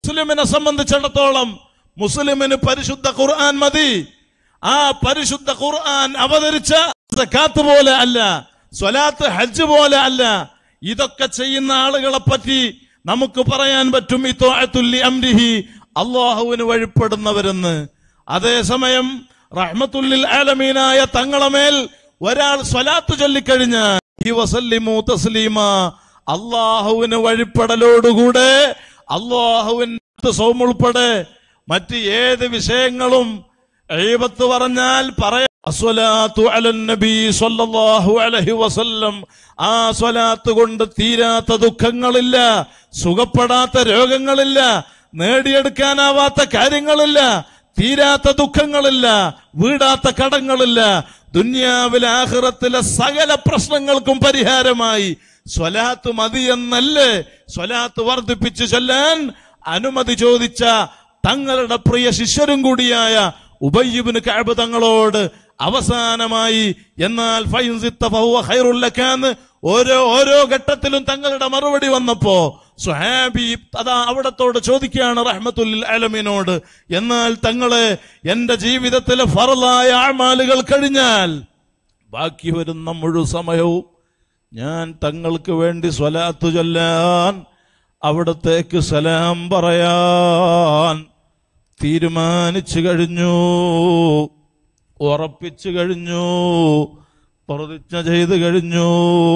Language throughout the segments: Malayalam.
മുസ്ലിമിനെ സംബന്ധിച്ചിടത്തോളം മുസ്ലിമിന് പരിശുദ്ധ ഖുർആൻ മതി ആ പരിശുദ്ധ ഖുർആൻ അവതരിച്ച സക്കാത്ത് പോലെ അല്ല സ്വലാത്ത് ഹജ്ജ് പോലെ അല്ല ഇതൊക്കെ ചെയ്യുന്ന ആളുകളെ പറ്റി നമുക്ക് പറയാൻ പറ്റും ഇത്തോഅത്തുല്ലി അംരിഹി അള്ളാഹുവിന് വഴിപ്പെടുന്നവരെന്ന് അതേസമയം റഹ്മത്തുല്ലിൽ ആലമീനായ തങ്ങളമേൽ ഒരാൾ സ്വലാത്ത് ചൊല്ലിക്കഴിഞ്ഞാൽ ഈ വസല്ലിമു തസ്ലീമ അള്ളാഹുവിന് വഴിപ്പെടലോടുകൂടെ അള്ളാഹുവിന് സൗം ഉൾപ്പെടെ മറ്റ് ഏത് വിഷയങ്ങളും എഴുപത്ത് പറഞ്ഞാൽ പറയാം അസ്വലാത്തു അലൻ നബി സ്വല്ലല്ലാഹു അലൈഹി വസല്ലം ആ സ്വലാത്ത് കൊണ്ട് തീരാത്ത ദുഃഖങ്ങളില്ല സുഖപ്പെടാത്ത രോഗങ്ങളില്ല നേടിയെടുക്കാനാവാത്ത കാര്യങ്ങളില്ല തീരാത്ത ദുഃഖങ്ങളില്ല വീടാത്ത കടങ്ങളില്ല ദുന്യാവിലെ ആഹ്റത്തിലെ സകല പ്രശ്നങ്ങൾക്കും പരിഹാരമായി സ്വലാത്ത് മതി എന്നല്ലേ സ്വലാത്ത് വർദ്ധിപ്പിച്ചു ചൊല്ലാൻ അനുമതി ചോദിച്ച തങ്ങളുടെ പ്രിയ ശിഷ്യരും കൂടിയായ ഉബയ്യബിന് കഅബ് തങ്ങളോട് അവസാനമായി എന്നാൽ ഫൈൻസിത്ത ഫഹുവ ഖൈറുൽ ലക്കാന്ന് ഓരോ ഓരോ ഘട്ടത്തിലും തങ്ങളുടെ മറുപടി വന്നപ്പോ സുഹാബി അതാ അവിടത്തോട് ചോദിക്കുകയാണ് റഹ്മത്തുൽ അലമിനോട് എന്നാൽ തങ്ങളെ എന്റെ ജീവിതത്തിലെ ഫറലായ ആമാലുകൾ കഴിഞ്ഞാൽ ബാക്കി വരുന്ന മുഴു സമയവും ഞാൻ തങ്ങൾക്ക് വേണ്ടി സ്വലാത്ത് ചൊല്ലാൻ അവിടത്തേക്ക് സലാം പറയാൻ തീരുമാനിച്ചു കഴിഞ്ഞു ഉറപ്പിച്ചു കഴിഞ്ഞു പ്രതിജ്ഞ ചെയ്തു കഴിഞ്ഞു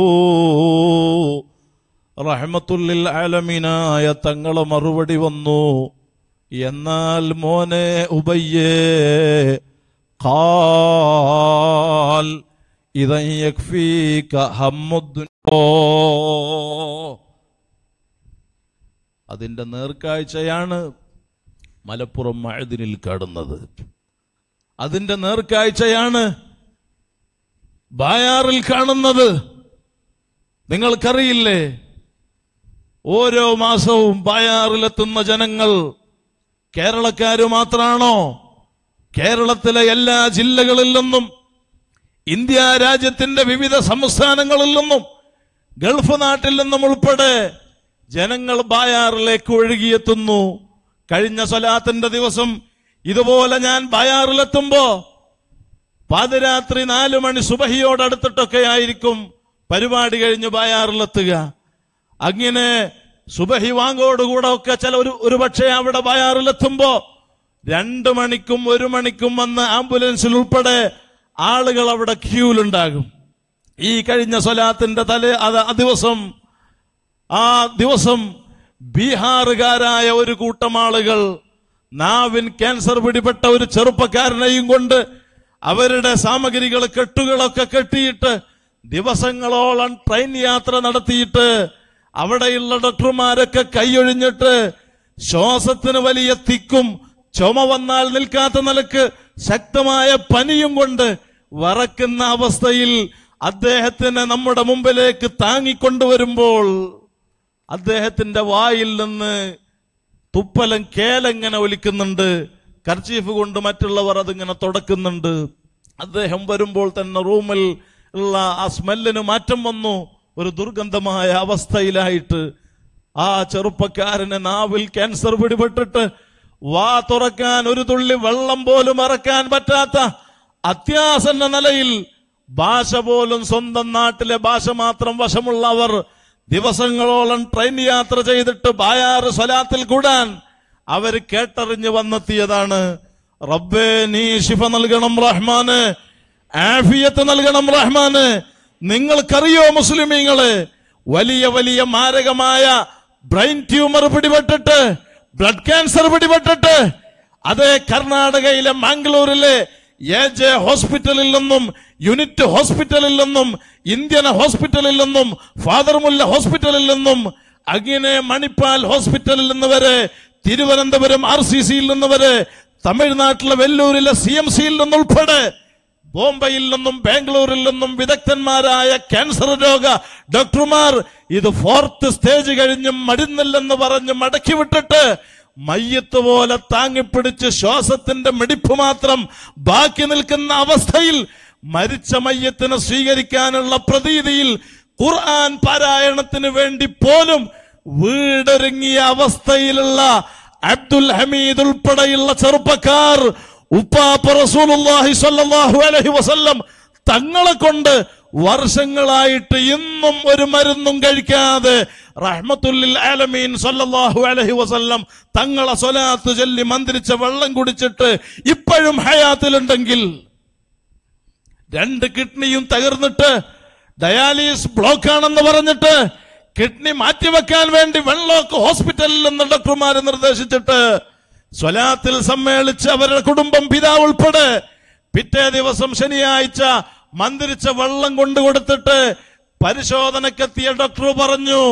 റഹ്മത്തുല്ലിൽ ആലമീനായ തങ്ങളെ മറുപടി വന്നു എന്നാൽ മോനെ ഉബയ്യേ ഖാൽ ഇതൻ യക്ഫീക ഹമ്മുദ്ദുനിയ അതിന്റെ നേർക്കാഴ്ചയാണ് മലപ്പുറം മഴദിനിൽ കാണുന്നത് അതിന്റെ നേർക്കാഴ്ചയാണ് ബായാറിൽ കാണുന്നത് നിങ്ങൾക്കറിയില്ലേ ഓരോ മാസവും ബായാറിലെത്തുന്ന ജനങ്ങൾ കേരളക്കാര് മാത്രാണോ കേരളത്തിലെ എല്ലാ ജില്ലകളിൽ നിന്നും ഇന്ത്യ രാജ്യത്തിന്റെ വിവിധ സംസ്ഥാനങ്ങളിൽ നിന്നും ഗൾഫ് നാട്ടിൽ നിന്നും ഉൾപ്പെടെ ജനങ്ങൾ ബായാറിലേക്ക് ഒഴുകിയെത്തുന്നു കഴിഞ്ഞ സ്വലാത്തിന്റെ ദിവസം ഇതുപോലെ ഞാൻ ബായാറിലെത്തുമ്പോ പാതിരാത്രി നാലു മണി സുബഹിയോടടുത്തിട്ടൊക്കെ ആയിരിക്കും പരിപാടി കഴിഞ്ഞ് ബായാറിലെത്തുക അങ്ങനെ സുബഹി വാങ്കോടുകൂടെ ഒക്കെ ചില ഒരു ഒരു പക്ഷേ അവിടെ ബായാറിലെത്തുമ്പോ രണ്ടു മണിക്കും ഒരു മണിക്കും വന്ന് ആംബുലൻസിൽ ഉൾപ്പെടെ ആളുകൾ അവിടെ ക്യൂലുണ്ടാകും ഈ കഴിഞ്ഞ സ്വലാത്തിന്റെ തലേ അത് ആ ദിവസം ആ ദിവസം ബീഹാറുകാരായ ഒരു കൂട്ടം ആളുകൾ നാവിൻ ക്യാൻസർ പിടിപെട്ട ഒരു ചെറുപ്പക്കാരനെയും കൊണ്ട് അവരുടെ സാമഗ്രികൾ കെട്ടുകളൊക്കെ കെട്ടിയിട്ട് ദിവസങ്ങളോളം ട്രെയിൻ യാത്ര നടത്തിയിട്ട് അവിടെയുള്ള ഡോക്ടർമാരൊക്കെ കൈയൊഴിഞ്ഞിട്ട് ശ്വാസത്തിന് വലിയ തിക്കും ചുമ വന്നാൽ നിൽക്കാത്ത നിലക്ക് ശക്തമായ പനിയും കൊണ്ട് വറക്കുന്ന അവസ്ഥയിൽ അദ്ദേഹത്തിനെ നമ്മുടെ മുമ്പിലേക്ക് താങ്ങിക്കൊണ്ടുവരുമ്പോൾ അദ്ദേഹത്തിന്റെ വായിൽ നിന്ന് തുപ്പലം കേലെങ്ങനെ ഒലിക്കുന്നുണ്ട് കർച്ചീഫ് കൊണ്ട് മറ്റുള്ളവർ അതിങ്ങനെ തുടക്കുന്നുണ്ട് അദ്ദേഹം വരുമ്പോൾ തന്നെ റൂമിൽ ഉള്ള ആ സ്മെല്ലിന് മാറ്റം വന്നു ഒരു ദുർഗന്ധമായ അവസ്ഥയിലായിട്ട് ആ ചെറുപ്പക്കാരന് നാവിൽ ക്യാൻസർ പിടിപെട്ടിട്ട് വാ തുറക്കാൻ ഒരു തുള്ളി വെള്ളം പോലും ഇറക്കാൻ പറ്റാത്ത അത്യാസന്ന നിലയിൽ ഭാഷ പോലും സ്വന്തം നാട്ടിലെ ഭാഷ മാത്രം വശമുള്ളവർ ദിവസങ്ങളോളം ട്രെയിൻ യാത്ര ചെയ്തിട്ട് ബായാറ് സ്വലാത്തിൽ കൂടാൻ അവർ കേട്ടറിഞ്ഞ് വന്നെത്തിയതാണ് റബ്ബേ നീ ശിഫ നൽകണം റഹ്മാന് ആഫിയത്ത് നൽകണം റഹ്മാന് നിങ്ങൾക്കറിയോ മുസ്ലിമീങ്ങള് വലിയ വലിയ മാരകമായ ബ്രെയിൻ ട്യൂമർ പിടിപെട്ടിട്ട് ബ്ലഡ് ക്യാൻസർ പിടിപെട്ടിട്ട് അതേ കർണാടകയിലെ മാംഗ്ലൂരിലെ എ ജെ ഹോസ്പിറ്റലിൽ നിന്നും യൂണിറ്റ് ഹോസ്പിറ്റലിൽ നിന്നും ഇന്ത്യൻ ഹോസ്പിറ്റലിൽ നിന്നും ഫാദർ മുല്ല ഹോസ്പിറ്റലിൽ നിന്നും അങ്ങനെ മണിപ്പാൽ ഹോസ്പിറ്റലിൽ നിന്ന് വരെ തിരുവനന്തപുരം ആർ സി സിയിൽ നിന്ന് വരെ തമിഴ്നാട്ടിലെ വെല്ലൂരിലെ സി എം സിയിൽ നിന്നുൾപ്പെടെ ബോംബെയിൽ നിന്നും ബാംഗ്ലൂരിൽ നിന്നും വിദഗ്ധന്മാരായ ക്യാൻസർ രോഗ ഡോക്ടർമാർ ഇത് ഫോർത്ത് സ്റ്റേജ് കഴിഞ്ഞും മരുന്നില്ലെന്ന് പറഞ്ഞ് മടക്കി വിട്ടിട്ട് മയ്യത്ത് പോലെ താങ്ങിപ്പിടിച്ച് ശ്വാസത്തിന്റെ മിടിപ്പ് മാത്രം ബാക്കി നിൽക്കുന്ന അവസ്ഥയിൽ മരിച്ച മയ്യത്തിനെ സ്വീകരിക്കാനുള്ള പ്രതീതിയിൽ ഖുർആൻ പാരായണത്തിന് വേണ്ടി പോലും വീടൊരുങ്ങിയ അവസ്ഥയിലുള്ള അബ്ദുൽ ഹമീദ് ഉൾപ്പെടെയുള്ള ചെറുപ്പക്കാർ ഉപ്പാപ്പ റസൂലുള്ളാഹി സ്വല്ലല്ലാഹു അലൈഹി വസല്ലം തങ്ങളെ കൊണ്ട് വർഷങ്ങളായിട്ട് ഇന്നും ഒരു മരുന്നും കഴിക്കാതെ റഹ്മത്തുല്ലിൽ ആലമീൻ സല്ലല്ലാഹു അലൈഹി വസല്ലം തങ്ങളെ സ്വലാത്ത് ചൊല്ലി മന്ത്രിച്ച വെള്ളം കുടിച്ചിട്ട് ഇപ്പോഴും ഹയാത്തിലുണ്ടെങ്കിൽ രണ്ട് കിഡ്നിയും തകർന്നിട്ട് ഡയാലിസിസ് ബ്ലോക്ക് ആണെന്ന് പറഞ്ഞിട്ട് കിഡ്നി മാറ്റിവെക്കാൻ വേണ്ടി വെള്ളമൊക്കെ ഹോസ്പിറ്റലിൽ നിന്ന് ഡോക്ടർമാരെ നിർദ്ദേശിച്ചിട്ട് സ്വലാത്തിൽ സമ്മേളിച്ച് അവരുടെ കുടുംബം പിതാവ് ഉൾപ്പെടെ പിറ്റേ ദിവസം ശനിയാഴ്ച മന്ത്രിച്ച വെള്ളം കൊണ്ടു കൊടുത്തിട്ട് പരിശോധനക്കെത്തിയ ഡോക്ടർ പറഞ്ഞു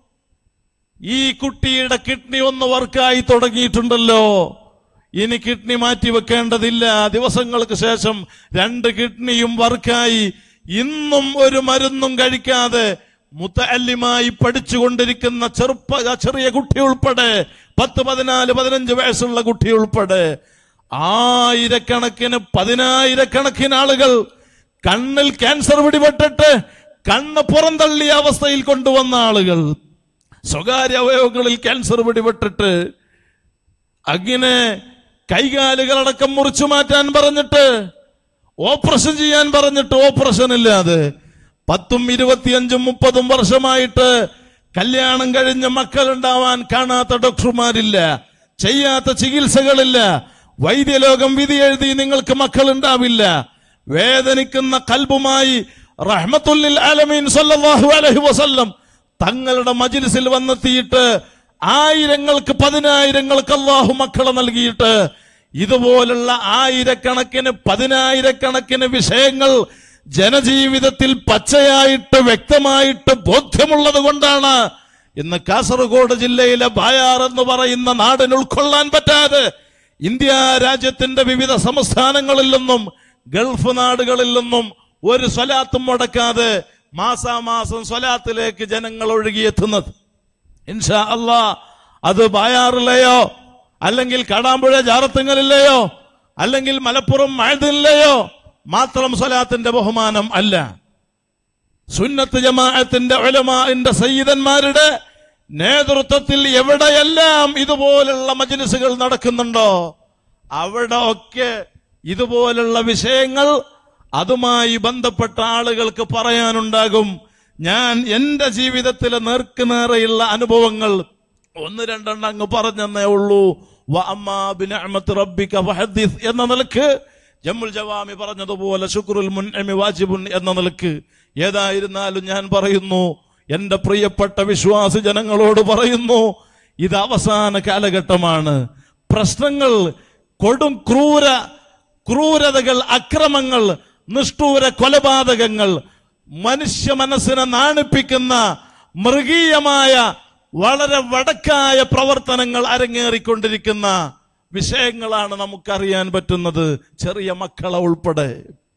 ഈ കുട്ടിയുടെ കിഡ്നി ഒന്ന് വർക്കായി തുടങ്ങിയിട്ടുണ്ടല്ലോ ഇനി കിഡ്നി മാറ്റി വെക്കേണ്ടതില്ല ദിവസങ്ങൾക്ക് ശേഷം രണ്ട് കിഡ്നിയും വർക്കായി ഇന്നും ഒരു മരുന്നും കഴിക്കാതെ മുത്തല്ലിമായി പഠിച്ചുകൊണ്ടിരിക്കുന്ന ചെറുപ്പ ചെറിയ കുട്ടി ഉൾപ്പെടെ പത്ത് പതിനാല് പതിനഞ്ച് വയസ്സുള്ള കുട്ടി ഉൾപ്പെടെ ആയിരക്കണക്കിന് പതിനായിരക്കണക്കിന് ആളുകൾ കണ്ണിൽ ക്യാൻസർ പിടിപെട്ടിട്ട് കണ്ണ് പുറന്തള്ളിയ അവസ്ഥയിൽ കൊണ്ടുവന്ന ആളുകൾ സ്വകാര്യ അവയവങ്ങളിൽ ക്യാൻസർ പിടിപെട്ടിട്ട് അങ്ങനെ കൈകാലുകളടക്കം മുറിച്ചു മാറ്റാൻ പറഞ്ഞിട്ട് ഓപ്പറേഷൻ ചെയ്യാൻ പറഞ്ഞിട്ട് ഓപ്പറേഷൻ ഇല്ലാതെ പത്തും ഇരുപത്തിയഞ്ചും മുപ്പതും വർഷമായിട്ട് കല്യാണം കഴിഞ്ഞ മക്കൾ ഉണ്ടാവാൻ കാണാത്ത ഡോക്ടർമാരില്ല ചെയ്യാത്ത ചികിത്സകളില്ല വൈദ്യലോകം വിധി എഴുതി നിങ്ങൾക്ക് മക്കൾ ഉണ്ടാവില്ല വേദനിക്കുന്ന കൽബുമായി റഹ്മത്തുല്ലിൽ ആലമീൻ സല്ലല്ലാഹു അലൈഹി വസല്ലം തങ്ങളുടെ മജിലിസിൽ വന്നെത്തിയിട്ട് ആയിരങ്ങൾക്ക് പതിനായിരങ്ങൾക്ക് അള്ളാഹു മക്കളെ നൽകിയിട്ട് ഇതുപോലുള്ള ആയിരക്കണക്കിന് പതിനായിരക്കണക്കിന് വിഷയങ്ങൾ ജനജീവിതത്തിൽ പച്ചയായിട്ട് വ്യക്തമായിട്ട് ബോധ്യമുള്ളത് കൊണ്ടാണ് ഇന്ന് കാസർഗോഡ് ജില്ലയിലെ ബായാർ എന്ന് പറയുന്ന നാടിന് ഉൾക്കൊള്ളാൻ പറ്റാതെ ഇന്ത്യ രാജ്യത്തിന്റെ വിവിധ സംസ്ഥാനങ്ങളിൽ നിന്നും ഗൾഫ് നാടുകളിൽ നിന്നും ഒരു സ്വലാത്തും മുടക്കാതെ മാസാമാസം സ്വലാത്തിലേക്ക് ജനങ്ങൾ ഒഴുകിയെത്തുന്നത് ഇൻഷാ അല്ലാ അത് ബായാറിലെയോ അല്ലെങ്കിൽ കടാമ്പുഴ ജാറത്തുങ്ങളിലെയോ അല്ലെങ്കിൽ മലപ്പുറം മഴതിലെയോ മാത്രം സ്വലാത്തിന്റെ ബഹുമാനം അല്ല സുന്നത്ത് ജമാഅത്തിന്റെ ഉലമാന്റെ സയ്യിദന്മാരുടെ നേതൃത്വത്തിൽ എവിടെയെല്ലാം ഇതുപോലുള്ള മജ്ലിസുകൾ നടക്കുന്നുണ്ടോ അവിടെ ഒക്കെ ഇതുപോലുള്ള വിഷയങ്ങൾ അതുമായി ബന്ധപ്പെട്ട ആളുകൾക്ക് പറയാനുണ്ടാകും ഞാൻ എന്റെ ജീവിതത്തിലെ നേർക്കുനേറെയുള്ള അനുഭവങ്ങൾ ഒന്ന് രണ്ടെണ്ണം അങ്ങ് പറഞ്ഞെന്നേ ഉള്ളൂ വ അമ്മാ ബിനിഅമത്തി റബ്ബിക ഫഹദ്ദിസ് എന്ന നിലക്ക് ജമ്മുൽ ജവാമി പറഞ്ഞതുപോലെ ശുക്രുൽ മുൻഅമി വാജിബുൻ എന്ന നിലക്ക് ഏതായിരുന്നാലും ഞാൻ പറയുന്നു എന്റെ പ്രിയപ്പെട്ട വിശ്വാസി ജനങ്ങളോട് പറയുന്നു ഇത് അവസാന കാലഘട്ടമാണ് പ്രശ്നങ്ങൾ കൊടും ക്രൂര ക്രൂരതകൾ അക്രമങ്ങൾ നിഷ്ഠൂര കൊലപാതകങ്ങൾ മനുഷ്യ മനസ്സിനെ നാണിപ്പിക്കുന്ന മൃഗീയമായ വളരെ വടക്കായ പ്രവർത്തനങ്ങൾ അരങ്ങേറിക്കൊണ്ടിരിക്കുന്ന വിഷയങ്ങളാണ് നമുക്കറിയാൻ പറ്റുന്നത് ചെറിയ മക്കളെ ഉൾപ്പെടെ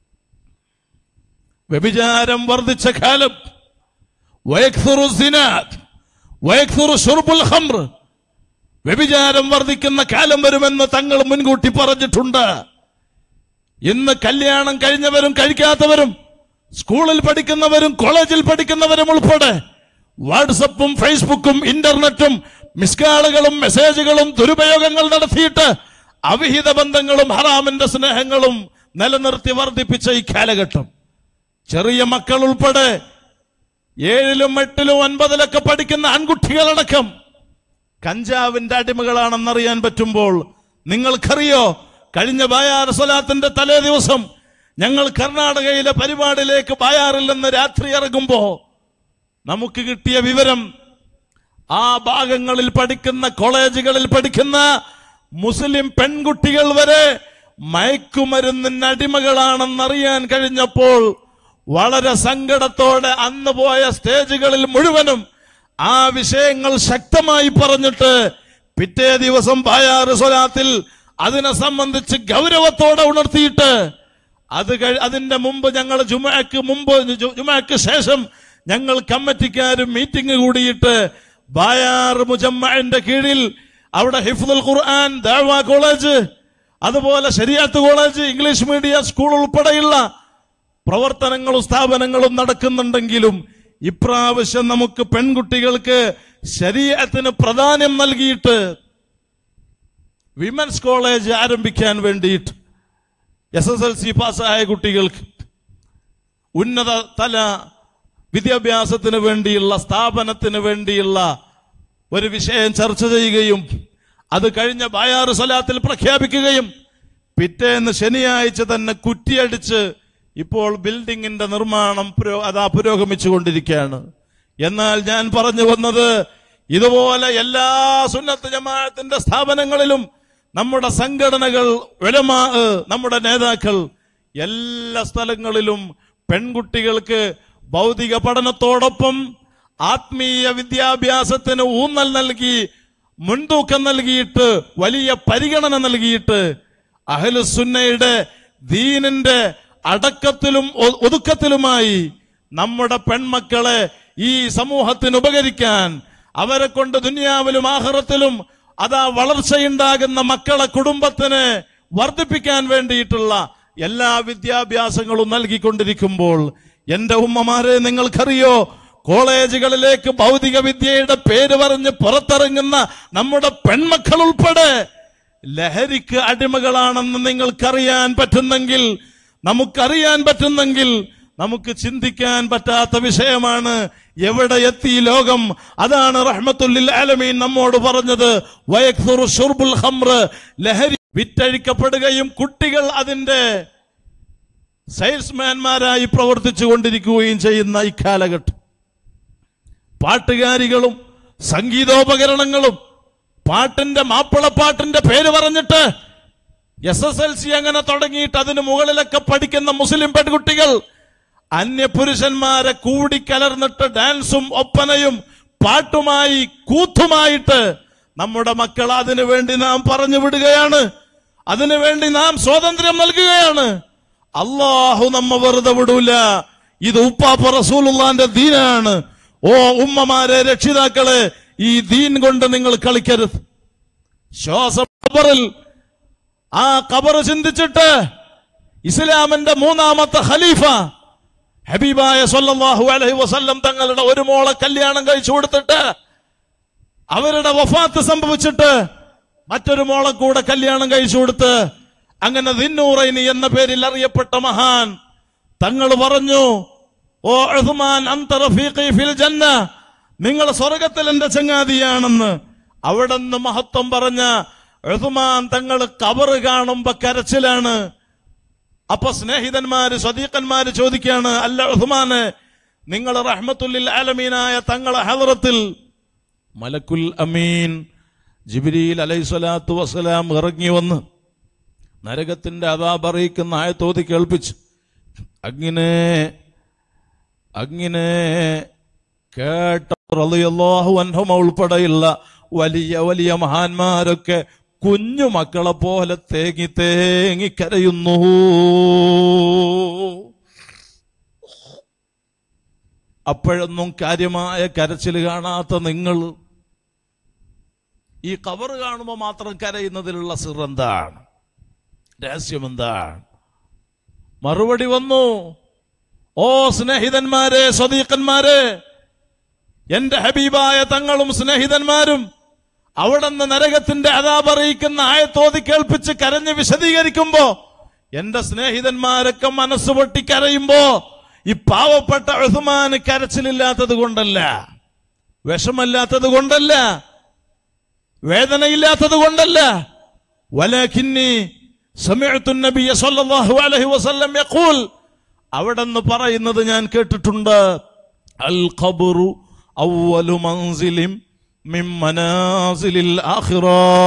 വ്യഭിചാരം വർദ്ധിച്ച കാലം വയക്സുറു സിനാദ് വയക്സുറു ഷുർബുൽ ഖംർ വ്യഭിചാരം വർദ്ധിക്കുന്ന കാലം വരുമെന്ന് തങ്ങൾ മുൻകൂട്ടി പറഞ്ഞിട്ടുണ്ട് ഇന്ന് കല്യാണം കഴിഞ്ഞവരും കഴിക്കാത്തവരും സ്കൂളിൽ പഠിക്കുന്നവരും കോളേജിൽ പഠിക്കുന്നവരും ഉൾപ്പെടെ വാട്സപ്പും ഫേസ്ബുക്കും ഇന്റർനെറ്റും മിസ്കാളുകളും മെസ്സേജുകളും ദുരുപയോഗങ്ങൾ നടത്തിയിട്ട് അവിഹിത ബന്ധങ്ങളും ഹറാമിന്റെ സ്നേഹങ്ങളും നിലനിർത്തി വർദ്ധിപ്പിച്ച ഈ കാലഘട്ടം ചെറിയ മക്കൾ ഉൾപ്പെടെ ഏഴിലും എട്ടിലും ഒൻപതിലൊക്കെ പഠിക്കുന്ന ആൺകുട്ടികളടക്കം കഞ്ചാവിന്റെ അടിമകളാണെന്നറിയാൻ പറ്റുമ്പോൾ നിങ്ങൾക്കറിയോ കഴിഞ്ഞ ബായാർ സ്വലാത്തിന്റെ തലേ ദിവസം ഞങ്ങൾ കർണാടകയിലെ പരിപാടിയിലേക്ക് ബായാറിൽ നിന്ന് രാത്രി ഇറങ്ങുമ്പോ നമുക്ക് കിട്ടിയ വിവരം ആ ഭാഗങ്ങളിൽ പഠിക്കുന്ന കോളേജുകളിൽ പഠിക്കുന്ന മുസ്ലിം പെൺകുട്ടികൾ വരെ മയക്കുമരുന്നിന് അടിമകളാണെന്നറിയാൻ കഴിഞ്ഞപ്പോൾ വളരെ സങ്കടത്തോടെ അന്ന് പോയ സ്റ്റേജുകളിൽ മുഴുവനും ആ വിഷയങ്ങൾ ശക്തമായി പറഞ്ഞിട്ട് പിറ്റേ ദിവസം ബായാറ് സ്വലാത്തിൽ അതിനെ സംബന്ധിച്ച് ഗൗരവത്തോടെ ഉണർത്തിയിട്ട് അത് കഴി- അതിന്റെ മുമ്പ് ഞങ്ങൾ ജുമയ്ക്ക് മുമ്പ് ജു- ജുമയ്ക്ക് ശേഷം ഞങ്ങൾ കമ്മിറ്റിക്കാരും മീറ്റിംഗ് കൂടിയിട്ട് ബായാർ മുജമ്മന്റെ കീഴിൽ അവിടെ ഹിഫ്ദുൽ ഖുർആൻ ദാവ കോളേജ് അതുപോലെ ശരിയാത്ത് കോളേജ് ഇംഗ്ലീഷ് മീഡിയം സ്കൂൾ ഉൾപ്പെടെയുള്ള പ്രവർത്തനങ്ങളും സ്ഥാപനങ്ങളും നടക്കുന്നുണ്ടെങ്കിലും ഇപ്രാവശ്യം നമുക്ക് പെൺകുട്ടികൾക്ക് ശരീരത്തിന് പ്രാധാന്യം നൽകിയിട്ട് വിമൻസ് കോളേജ് ആരംഭിക്കാൻ വേണ്ടിയിട്ട് എസ് എസ് എൽ സി പാസ്സായ കുട്ടികൾക്ക് ഉന്നത തല വിദ്യാഭ്യാസത്തിന് വേണ്ടിയുള്ള സ്ഥാപനത്തിന് വേണ്ടിയുള്ള ഒരു വിഷയം ചർച്ച ചെയ്യുകയും അത് കഴിഞ്ഞ ബായാറ് സ്വലാത്തിൽ പ്രഖ്യാപിക്കുകയും പിറ്റേന്ന് ശനിയാഴ്ച തന്നെ കുറ്റിയടിച്ച് ഇപ്പോൾ ബിൽഡിങ്ങിന്റെ നിർമ്മാണം പുരോ- അതാ പുരോഗമിച്ചുകൊണ്ടിരിക്കുകയാണ് എന്നാൽ ഞാൻ പറഞ്ഞു വന്നത് ഇതുപോലെ എല്ലാ സുന്നത്ത് ജമാഅത്തിന്റെ സ്ഥാപനങ്ങളിലും നമ്മുടെ സംഘടനകൾ ഉലമാ നമ്മുടെ നേതാക്കൾ എല്ലാ സ്ഥലങ്ങളിലും പെൺകുട്ടികൾക്ക് ഭൗതിക പഠനത്തോടൊപ്പം ആത്മീയ വിദ്യാഭ്യാസത്തിന് ഊന്നൽ നൽകി മുൻതൂക്കം നൽകിയിട്ട് വലിയ പരിഗണന നൽകിയിട്ട് അഹലുസുന്നയുടെ ദീനിന്റെ അടക്കത്തിലും ഒ- ഒതുക്കത്തിലുമായി നമ്മുടെ പെൺമക്കളെ ഈ സമൂഹത്തിന് ഉപകരിക്കാൻ അവരെ കൊണ്ട് ദുനിയാവിലും ആഹ്റത്തിലും അതാ വളർച്ചയുണ്ടാകുന്ന മക്കളെ കുടുംബത്തിന് വർദ്ധിപ്പിക്കാൻ വേണ്ടിയിട്ടുള്ള എല്ലാ വിദ്യാഭ്യാസങ്ങളും നൽകിക്കൊണ്ടിരിക്കുമ്പോൾ എന്റെ ഉമ്മമാരെ നിങ്ങൾക്കറിയോ കോളേജുകളിലേക്ക് ഭൗതിക വിദ്യയുടെ പേര് പറഞ്ഞ് പുറത്തിറങ്ങുന്ന നമ്മുടെ പെൺമക്കൾ ഉൾപ്പെടെ ലഹരിക്ക് അടിമകളാണെന്ന് നിങ്ങൾക്കറിയാൻ പറ്റുന്നെങ്കിൽ നമുക്കറിയാൻ പറ്റുന്നെങ്കിൽ നമുക്ക് ചിന്തിക്കാൻ പറ്റാത്ത വിഷയമാണ് എവിടെ എത്തി ഈ ലോകം അതാണ് റഹ്മത്തുല്ലിൽ ആലമീൻ നമ്മോട് പറഞ്ഞത് വയക്സുറു ഷുർബുൽ ഖംറ് ലഹരി വിറ്റഴിക്കപ്പെടുകയും കുട്ടികൾ അതിന്റെ സെയിൽസ്മാൻമാരായി പ്രവർത്തിച്ചു കൊണ്ടിരിക്കുകയും ചെയ്യുന്ന ഈ കാലഘട്ടം പാട്ടുകാരികളും സംഗീതോപകരണങ്ങളും പാട്ടിന്റെ മാപ്പിളപ്പാട്ടിന്റെ പേര് പറഞ്ഞിട്ട് എസ് എസ് എൽ സി അങ്ങനെ തുടങ്ങിയിട്ട് അതിന് മുകളിലൊക്കെ പഠിക്കുന്ന മുസ്ലിം പെൺകുട്ടികൾ അന്യപുരുഷന്മാരെ കൂടിക്കലർന്നിട്ട് ഡാൻസും ഒപ്പനയും പാട്ടുമായി കൂത്തുമായിട്ട് നമ്മുടെ മക്കൾ അതിനു വേണ്ടി നാം പറഞ്ഞു വിടുകയാണ് അതിനു വേണ്ടി നാം സ്വാതന്ത്ര്യം നൽകുകയാണ് അള്ളാഹു നമ്മ വെറുതെ വിടൂല ഇത് ഉപ്പാപ്പ റസൂലുള്ളാന്റെ ദീനാണ് ഓ ഉമ്മമാരെ രക്ഷിതാക്കളെ ഈ ദീൻ കൊണ്ട് നിങ്ങൾ കളിക്കരുത് ശ്വാസം ഖബറിൽ ആ ഖബർ ചിന്തിച്ചിട്ട് ഇസ്ലാമിന്റെ മൂന്നാമത്തെ ഖലീഫ ഹബീബായ സല്ലല്ലാഹു അലൈഹി വസല്ലം തങ്ങളുടെ ഒരു മോളെ കല്യാണം കഴിച്ചു കൊടുത്തിട്ട് അവരുടെ വഫാത്ത് സംഭവിച്ചിട്ട് മറ്റൊരു മോളെ കൂടെ കല്യാണം കഴിച്ചു കൊടുത്ത് അങ്ങനെ ദിന്നൂറൈനി എന്ന പേരിൽ അറിയപ്പെട്ട മഹാൻ തങ്ങൾ പറഞ്ഞു ഓ ഉസ്മാൻ അന്ത റഫീഖി ഫിൽ ജന്ന നിങ്ങൾ സ്വർഗത്തിൽ എന്റെ ചങ്ങാതിയാണെന്ന് അവിടെ നിന്ന് മഹത്വം പറഞ്ഞ ഉസ്മാൻ തങ്ങൾ കബറ് കാണുമ്പോ കരച്ചിലാണ് അപ്പൊ സ്നേഹിതന്മാര് സ്വദീഖന്മാര് ചോദിക്കാണ് അല്ല ഉസ്മാന് നിങ്ങൾ റഹ്മത്തുല്ലിൽ ആലമീനായ തങ്ങളെ ഹദറത്തിൽ മലക്കുൽ അമീൻ ജിബിരിയിൽ അലൈഹിസ്വലാത്തു വസ്സലാം ഇറങ്ങി വന്ന് നരകത്തിന്റെ അതാബ് അറിയിക്കുന്ന ആയത്തോതി കേൾപ്പിച്ചു അങ്ങനെ അങ്ങനെ കേട്ട റളിയല്ലാഹു അൻഹുമ ഉൾപ്പെടെയുള്ള വലിയ വലിയ മഹാന്മാരൊക്കെ കുഞ്ഞു മക്കളെ പോലെ തേങ്ങി തേങ്ങി കരയുന്നു അപ്പോഴൊന്നും കാര്യമായ കരച്ചിൽ കാണാത്ത നിങ്ങൾ ഈ കവർ കാണുമ്പോൾ മാത്രം കരയുന്നതിലുള്ള സിർ എന്താണ് രഹസ്യം എന്താണ് മറുപടി വന്നു ഓ സ്നേഹിതന്മാരെ സ്വദീഖന്മാരെ എന്റെ ഹബീബായ തങ്ങളും സ്നേഹിതന്മാരും അവിടുന്ന് നരകത്തിന്റെ അതാപറിയിക്കുന്ന ആയത്തോതി കേൾപ്പിച്ച് കരഞ്ഞ് വിശദീകരിക്കുമ്പോ എന്റെ സ്നേഹിതന്മാരൊക്കെ മനസ്സ് പൊട്ടി കരയുമ്പോ ഈ പാവപ്പെട്ട ഉസ്മാന് കരച്ചിലില്ലാത്തത് കൊണ്ടല്ല വിഷമല്ലാത്തത് കൊണ്ടല്ല വേദനയില്ലാത്തത് കൊണ്ടല്ല വലക്കിന്നി സമയത്തു നബിയ സല്ലല്ലാഹു അലൈഹി വസല്ലം യഖൂൽ അവിടെന്ന് പറയുന്നത് ഞാൻ കേട്ടിട്ടുണ്ട് അൽ ഖബറു അവ്വലു മൻസിലിം മിൻ മനാസിലിൽ ആഖിറ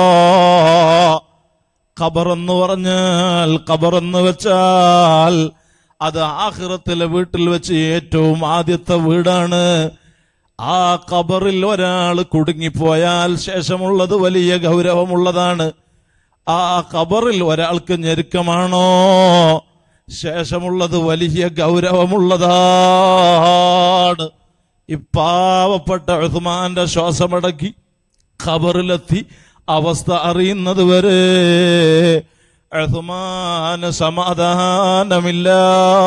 ഖബർ എന്ന് പറഞ്ഞാൽ ഖബർ എന്ന് വെച്ചാൽ അത് ആഖിറത്തിലെ വീട്ടിൽ വെച്ച് ഏറ്റവും ആദ്യത്തെ വീടാണ് ആ ഖബറിൽ ഒരാൾ കുടുങ്ങിപ്പോയാൽ ശേഷമുള്ളത് വലിയ ഗൗരവമുള്ളതാണ് ആ ഖബറിൽ ഒരാൾക്ക് ഞെരുക്കമാണോ ശേഷമുള്ളത് വലിയ ഗൗരവമുള്ളതാണ് ഈ പാവപ്പെട്ട ഉസ്മാന്റെ ശ്വാസമടക്കി ഖബറിലെത്തി അവസ്ഥ അറിയുന്നത് വരെ ഉസ്മാന് സമാധാനമില്ല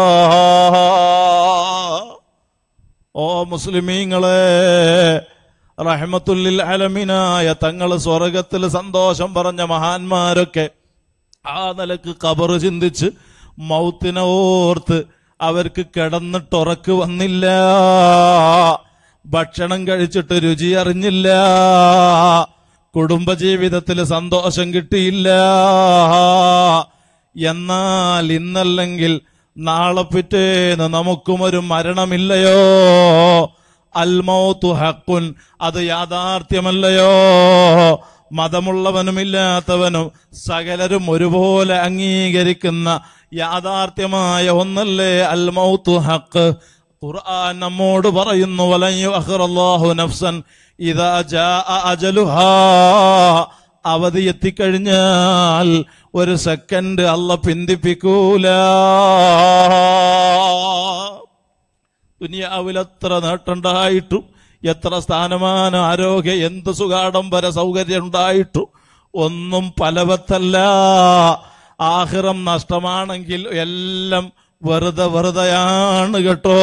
ഓ മുസ്ലിമീങ്ങളെ റഹ്മത്തുല്ലിൽ അലമിനായ തങ്ങൾ സ്വർഗത്തിൽ സന്തോഷം പറഞ്ഞ മഹാന്മാരൊക്കെ ആ നിലക്ക് കബറ് ചിന്തിച്ച് മൗത്തിനെ ഓർത്ത് അവർക്ക് കിടന്നിട്ടുറക്ക് വന്നില്ല ഭക്ഷണം കഴിച്ചിട്ട് രുചി അറിഞ്ഞില്ല കുടുംബജീവിതത്തിൽ സന്തോഷം കിട്ടിയില്ല എന്നാൽ ഇന്നല്ലെങ്കിൽ നാളെ പിറ്റേന്ന് നമുക്കും ഒരു മരണമില്ലയോ അൽമൗത്തു ഹക്കുൻ അത് യാഥാർത്ഥ്യമല്ലയോ മതമുള്ളവനുമില്ലാത്തവനും സകലരും ഒരുപോലെ അംഗീകരിക്കുന്ന യാഥാർത്ഥ്യമായ ഒന്നല്ലേ അൽമൗത്തു ഹക്ക് ഖുർആൻ നമ്മോട് പറയുന്നു വലയ്യു അഖറല്ലാഹു നഫ്സൻ ഇദാ ജാഅ അജലുഹാ അവധി എത്തിക്കഴിഞ്ഞാൽ ഒരു സെക്കൻഡ് അല്ല പിന്തിപ്പിക്കൂല ദുനിയാവിൽ എത്ര നേട്ടമുണ്ടായിട്ടും എത്ര സ്ഥാനമാന ആരോഗ്യ എന്ത് സുഖാഡംബര സൗകര്യം ഉണ്ടായിട്ടും ഒന്നും ഫലവത്തല്ല ആഹിറം നഷ്ടമാണെങ്കിൽ എല്ലാം വെറുതെ വെറുതെയാണ് കേട്ടോ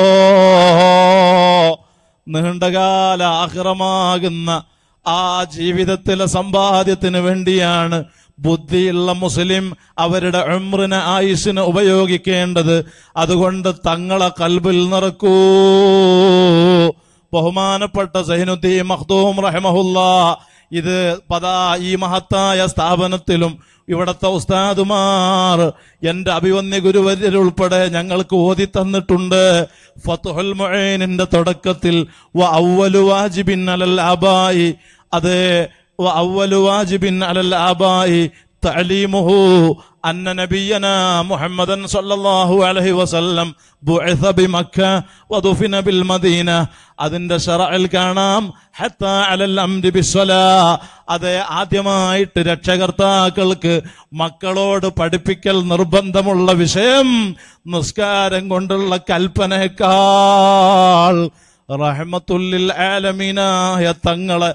നീണ്ടകാല ആഹിറമാകുന്ന ആ ജീവിതത്തിലെ സമ്പാദ്യത്തിന് വേണ്ടിയാണ് ബുദ്ധിയുള്ള മുസ്ലിം അവരുടെ ഉമ്രിന് ആയുസിന് ഉപയോഗിക്കേണ്ടത് അതുകൊണ്ട് തങ്ങളെ കൽബിൽ നിറക്കൂ ബഹുമാനപ്പെട്ട സൈനുദ്ദീൻ മഖ്ദൂം റഹമഹുല്ല ഇത് പതാ ഈ മഹത്തായ സ്ഥാപനത്തിലും ഇവിടത്തെ ഉസ്താദുമാർ എന്റെ അഭിവന്യ ഗുരുവര്യരുൾപ്പെടെ ഞങ്ങൾക്ക് ഓതി തന്നിട്ടുണ്ട് ഫത്തുഹുൽ മുഈനിന്റെ തുടക്കത്തിൽ വ അവ്വലു വാജിബിൻ അലൽ ആബായി അത് വ അവ്വലു വാജിബിൻ അലൽ ആബായി تعليمه أن نبينا محمدا صلى الله عليه وسلم بعث بمكة ودفن بالمدينة അതിന്റെ ഷറയിൽ കാണാം ഹത്ത അലൽ അംരി ബിസ്വലാ അത് ആദ്യമായിട്ട് രക്ഷകർത്താക്കൾക്ക് മക്കളോട് പഠിപ്പിക്കൽ നിർബന്ധമുള്ള വിഷയം നിസ്കാരം കൊണ്ടുള്ള കൽപ്പനേക്കാൾ റഹ്മത്തുല്ലിൽ ആലമീനായ തങ്ങളെ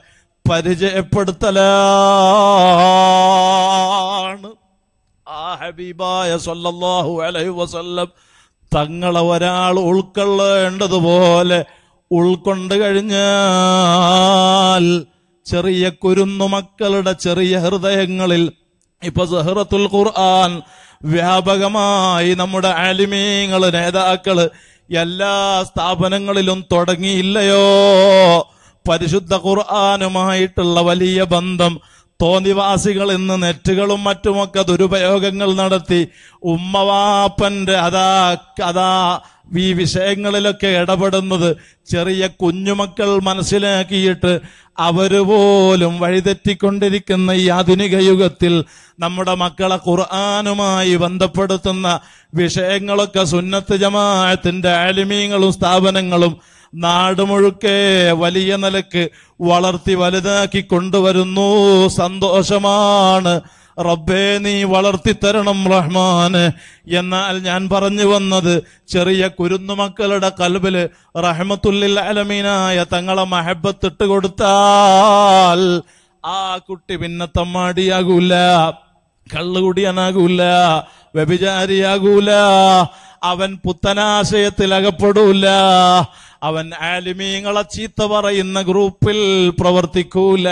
പരിചയപ്പെടുത്തലാണ് ആ ഹബീബായ സല്ലല്ലാഹു അലൈഹി വസല്ലം തങ്ങളെ ഒരാൾ ഉൾക്കൊള്ളേണ്ടതുപോലെ ഉൾക്കൊണ്ട് കഴിഞ്ഞാൽ ചെറിയ കുരുന്നു മക്കളുടെ ചെറിയ ഹൃദയങ്ങളിൽ ഇപ്പൊ സഹറത്തുൽ ഖുർആൻ വ്യാപകമായി നമ്മുടെ ആലിമീങ്ങള് നേതാക്കള് എല്ലാ സ്ഥാപനങ്ങളിലും തുടങ്ങിയില്ലയോ പരിശുദ്ധ ഖുർആാനുമായിട്ടുള്ള വലിയ ബന്ധം തോന്നിവാസികൾ ഇന്ന് നെറ്റുകളും മറ്റുമൊക്കെ ദുരുപയോഗങ്ങൾ നടത്തി ഉമ്മവാപ്പന്റെ അതാ അതാ ഈ വിഷയങ്ങളിലൊക്കെ ഇടപെടുന്നത് ചെറിയ കുഞ്ഞുമക്കൾ മനസ്സിലാക്കിയിട്ട് അവര് പോലും വഴിതെറ്റിക്കൊണ്ടിരിക്കുന്ന ഈ ആധുനിക യുഗത്തിൽ നമ്മുടെ മക്കളെ ഖുർആാനുമായി ബന്ധപ്പെടുത്തുന്ന വിഷയങ്ങളൊക്കെ സുന്നത്ത് ജമാഅത്തിന്റെ ആലിമീങ്ങളും സ്ഥാപനങ്ങളും നാട് മുഴുക്കെ വലിയ നിലക്ക് വളർത്തി വലുതാക്കി കൊണ്ടുവരുന്നു സന്തോഷമാണ് റബ്ബേ നീ വളർത്തിത്തരണം റഹ്മാന് എന്നാൽ ഞാൻ പറഞ്ഞു വന്നത് ചെറിയ കുരുന്നുമക്കളുടെ കൽബില് റഹ്മത്തുല്ലിൽ അലമീനായ തങ്ങളെ മഹബത്തിട്ട് കൊടുത്താൽ ആ കുട്ടി പിന്നെ തമ്മാടിയാകൂല കള്ളുകുടിയനാകൂല വ്യഭിചാരിയാകൂല അവൻ പുത്തനാശയത്തിൽ അകപ്പെടൂല അവൻ ആലിമീങ്ങളെ ചീത്ത പറയുന്ന ഗ്രൂപ്പിൽ പ്രവർത്തിക്കൂല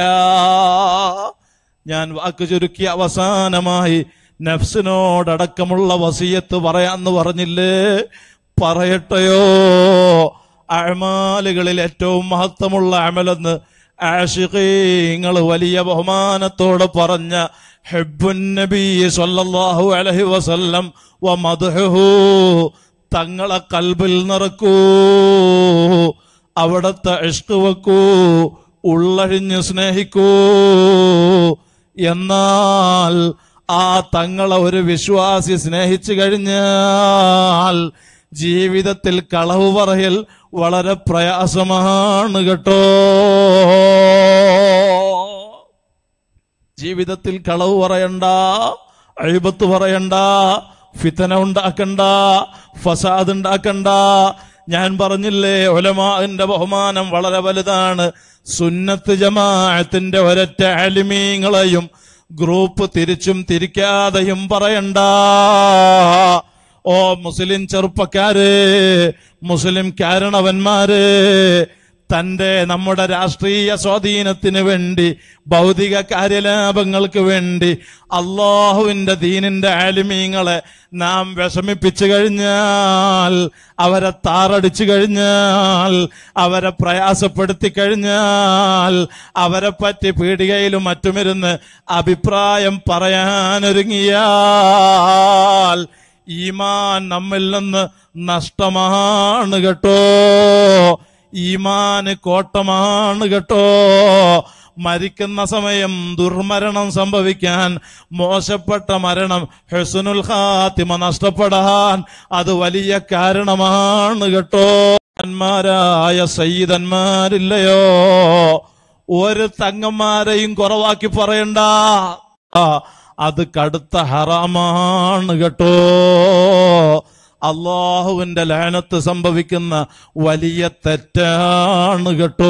ഞാൻ വാക്ക് ചുരുക്കി അവസാനമായി നഫ്സിനോടടക്കമുള്ള വസീയത്ത് പറയാന്ന് പറഞ്ഞില്ലേ പറയട്ടെയോ അഴമാലുകളിൽ ഏറ്റവും മഹത്വമുള്ള അമലെന്ന് ആഷിഖീങ്ങൾ വലിയ ബഹുമാനത്തോടെ പറഞ്ഞ ഹെബുൻ നബി സല്ലല്ലാഹു അലൈഹി വസല്ലം വ മദ്ഹുഹു തങ്ങളെ കൽബിൽ നിറക്കൂ അവിടത്തെ ഇഷ്ക് വെക്കൂ ഉള്ളഴിഞ്ഞ് സ്നേഹിക്കൂ എന്നാൽ ആ തങ്ങളെ ഒരു വിശ്വാസി സ്നേഹിച്ചു കഴിഞ്ഞാൽ ജീവിതത്തിൽ കളവ് പറയൽ വളരെ പ്രയാസമാണ് കേട്ടോ ജീവിതത്തിൽ കളവ് പറയണ്ട അഴിബത്ത് പറയണ്ട ഫിത്തന ഉണ്ടാക്കണ്ട ഫസാദ് ഉണ്ടാക്കണ്ട ഞാൻ പറഞ്ഞില്ലേ ഒലമാന്റെ ബഹുമാനം വളരെ വലുതാണ് സുന്നത്ത് ജമാഅത്തിന്റെ ഒരൊറ്റ അലിമീങ്ങളെയും ഗ്രൂപ്പ് തിരിച്ചും തിരിക്കാതെയും പറയണ്ട ഓ മുസ്ലിം ചെറുപ്പക്കാര് മുസ്ലിം കാരണവന്മാര് തന്റെ നമ്മുടെ രാഷ്ട്രീയ സ്വാധീനത്തിന് വേണ്ടി ഭൗതിക കാര്യലാഭങ്ങൾക്ക് വേണ്ടി അള്ളാഹുവിന്റെ ദീനിന്റെ ആലിമീങ്ങളെ നാം വിഷമിപ്പിച്ചു കഴിഞ്ഞാൽ അവരെ താറടിച്ചു കഴിഞ്ഞാൽ അവരെ പ്രയാസപ്പെടുത്തി കഴിഞ്ഞാൽ അവരെ പറ്റി പീടികയിലും മറ്റുമിരുന്ന് അഭിപ്രായം പറയാനൊരുങ്ങിയാൽ ഈമാൻ നമ്മിൽ നിന്ന് നഷ്ടമാണ് കേട്ടോ ഈമാന് കോട്ടമാണ് കേട്ടോ മരിക്കുന്ന സമയം ദുർമരണം സംഭവിക്കാൻ മോശപ്പെട്ട മരണം ഹെസുനുൽ ഖാത്തിമ നഷ്ടപ്പെടാൻ അത് വലിയ കാരണമാണ് കേട്ടോ ന്മാരായ സയ്യിദന്മാരില്ലയോ ഒരു തങ്ങന്മാരെയും കുറവാക്കി പറയണ്ട ആ, അത് കടുത്ത ഹറാമാണ് കേട്ടോ അള്ളാഹുവിന്റെ ലാനത്ത് സംഭവിക്കുന്ന വലിയ തെറ്റാണ് കേട്ടോ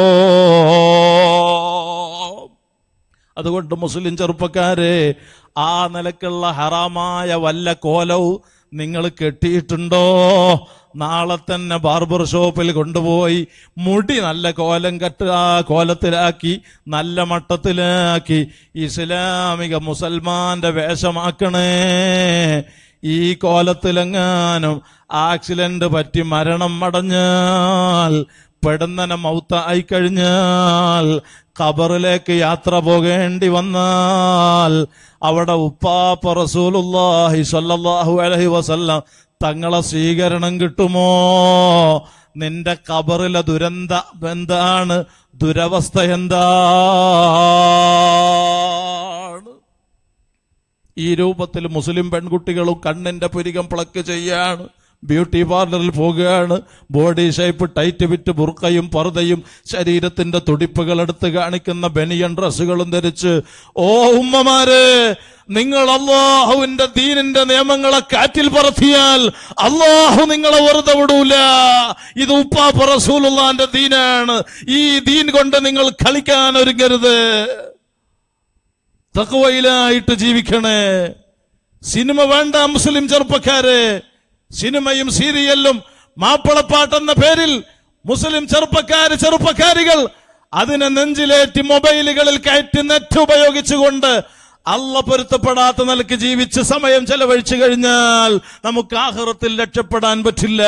അതുകൊണ്ട് മുസ്ലിം ചെറുപ്പക്കാരെ ആ നിലക്കുള്ള ഹറാമായ വല്ല കോലവും നിങ്ങൾ കെട്ടിയിട്ടുണ്ടോ നാളെ തന്നെ ബാർബർ ഷോപ്പിൽ കൊണ്ടുപോയി മുടി നല്ല കോലം കെട്ട കോലത്തിലാക്കി നല്ല മട്ടത്തിലാക്കി ഇസ്ലാമിക മുസൽമാന്റെ വേഷമാക്കണേ ഈ കോലത്തിലെങ്ങാനും ആക്സിഡന്റ് പറ്റി മരണം അടഞ്ഞാൽ പെടുന്നനെ മൗത്തായി കഴിഞ്ഞാൽ ഖബറിലേക്ക് യാത്ര പോകേണ്ടി വന്നാൽ അവിടെ ഉപ്പാപ്പ റസൂലുള്ളാഹി സ്വല്ലല്ലാഹു അലൈഹി വസല്ലം തങ്ങളെ സ്വീകരണം കിട്ടുമോ നിന്റെ ഖബറിലെ ദുരന്ത എന്താണ് ദുരവസ്ഥ എന്താണ് ഈ രൂപത്തിൽ മുസ്ലിം പെൺകുട്ടികളും കണ്ണിന്റെ പുരികം പ്ലക്ക് ചെയ്യാണ് ബ്യൂട്ടി പാർലറിൽ പോകുകയാണ് ബോഡി ഷേപ്പ് ടൈറ്റ് വിറ്റ് ബുർക്കയും പർദയും ശരീരത്തിന്റെ തുടിപ്പുകൾ എടുത്ത് കാണിക്കുന്ന ബനിയൻ ഡ്രസ്സുകളും ധരിച്ച് ഓ ഉമ്മമാരെ നിങ്ങൾ അള്ളാഹുവിന്റെ ദീനിന്റെ നിയമങ്ങളെ കാറ്റിൽ പറത്തിയാൽ അള്ളാഹു നിങ്ങളെ വെറുതെ വിടൂല ഇത് ഉപ്പാപ്പ റസൂലുള്ളാന്റെ ദീനാണ് ഈ ദീൻ കൊണ്ട് നിങ്ങൾ കളിക്കാൻ ഒരുങ്ങരുത് തക്കവയിലായിട്ട് ജീവിക്കണേ സിനിമ വേണ്ട മുസ്ലിം ചെറുപ്പക്കാരെ സിനിമയും സീരിയലും മാപ്പിളപ്പാട്ടെന്ന പേരിൽ മുസ്ലിം ചെറുപ്പക്കാര് ചെറുപ്പക്കാരികൾ അതിനെ നെഞ്ചിലേറ്റി മൊബൈലുകളിൽ കയറ്റി നെറ്റ് ഉപയോഗിച്ചുകൊണ്ട് അല്ല പൊരുത്തപ്പെടാത്ത നിലക്ക് ജീവിച്ച് സമയം ചെലവഴിച്ചു കഴിഞ്ഞാൽ നമുക്ക് ആഹ്റത്തിൽ രക്ഷപ്പെടാൻ പറ്റില്ല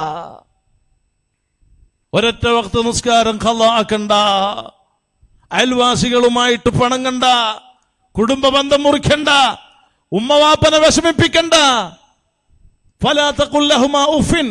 ഒരൊറ്റ വക്ത നിസ്കാരം ഖലാക്കണ്ട അയൽവാസികളുമായിട്ട് പണങ്ങണ്ട കുടുംബ ബന്ധം മുറിക്കണ്ട ഉമ്മവാപ്പനെ വിഷമിപ്പിക്കണ്ട ഫലാത്തക്കുല്ലഹുമാ ഉഫിൻ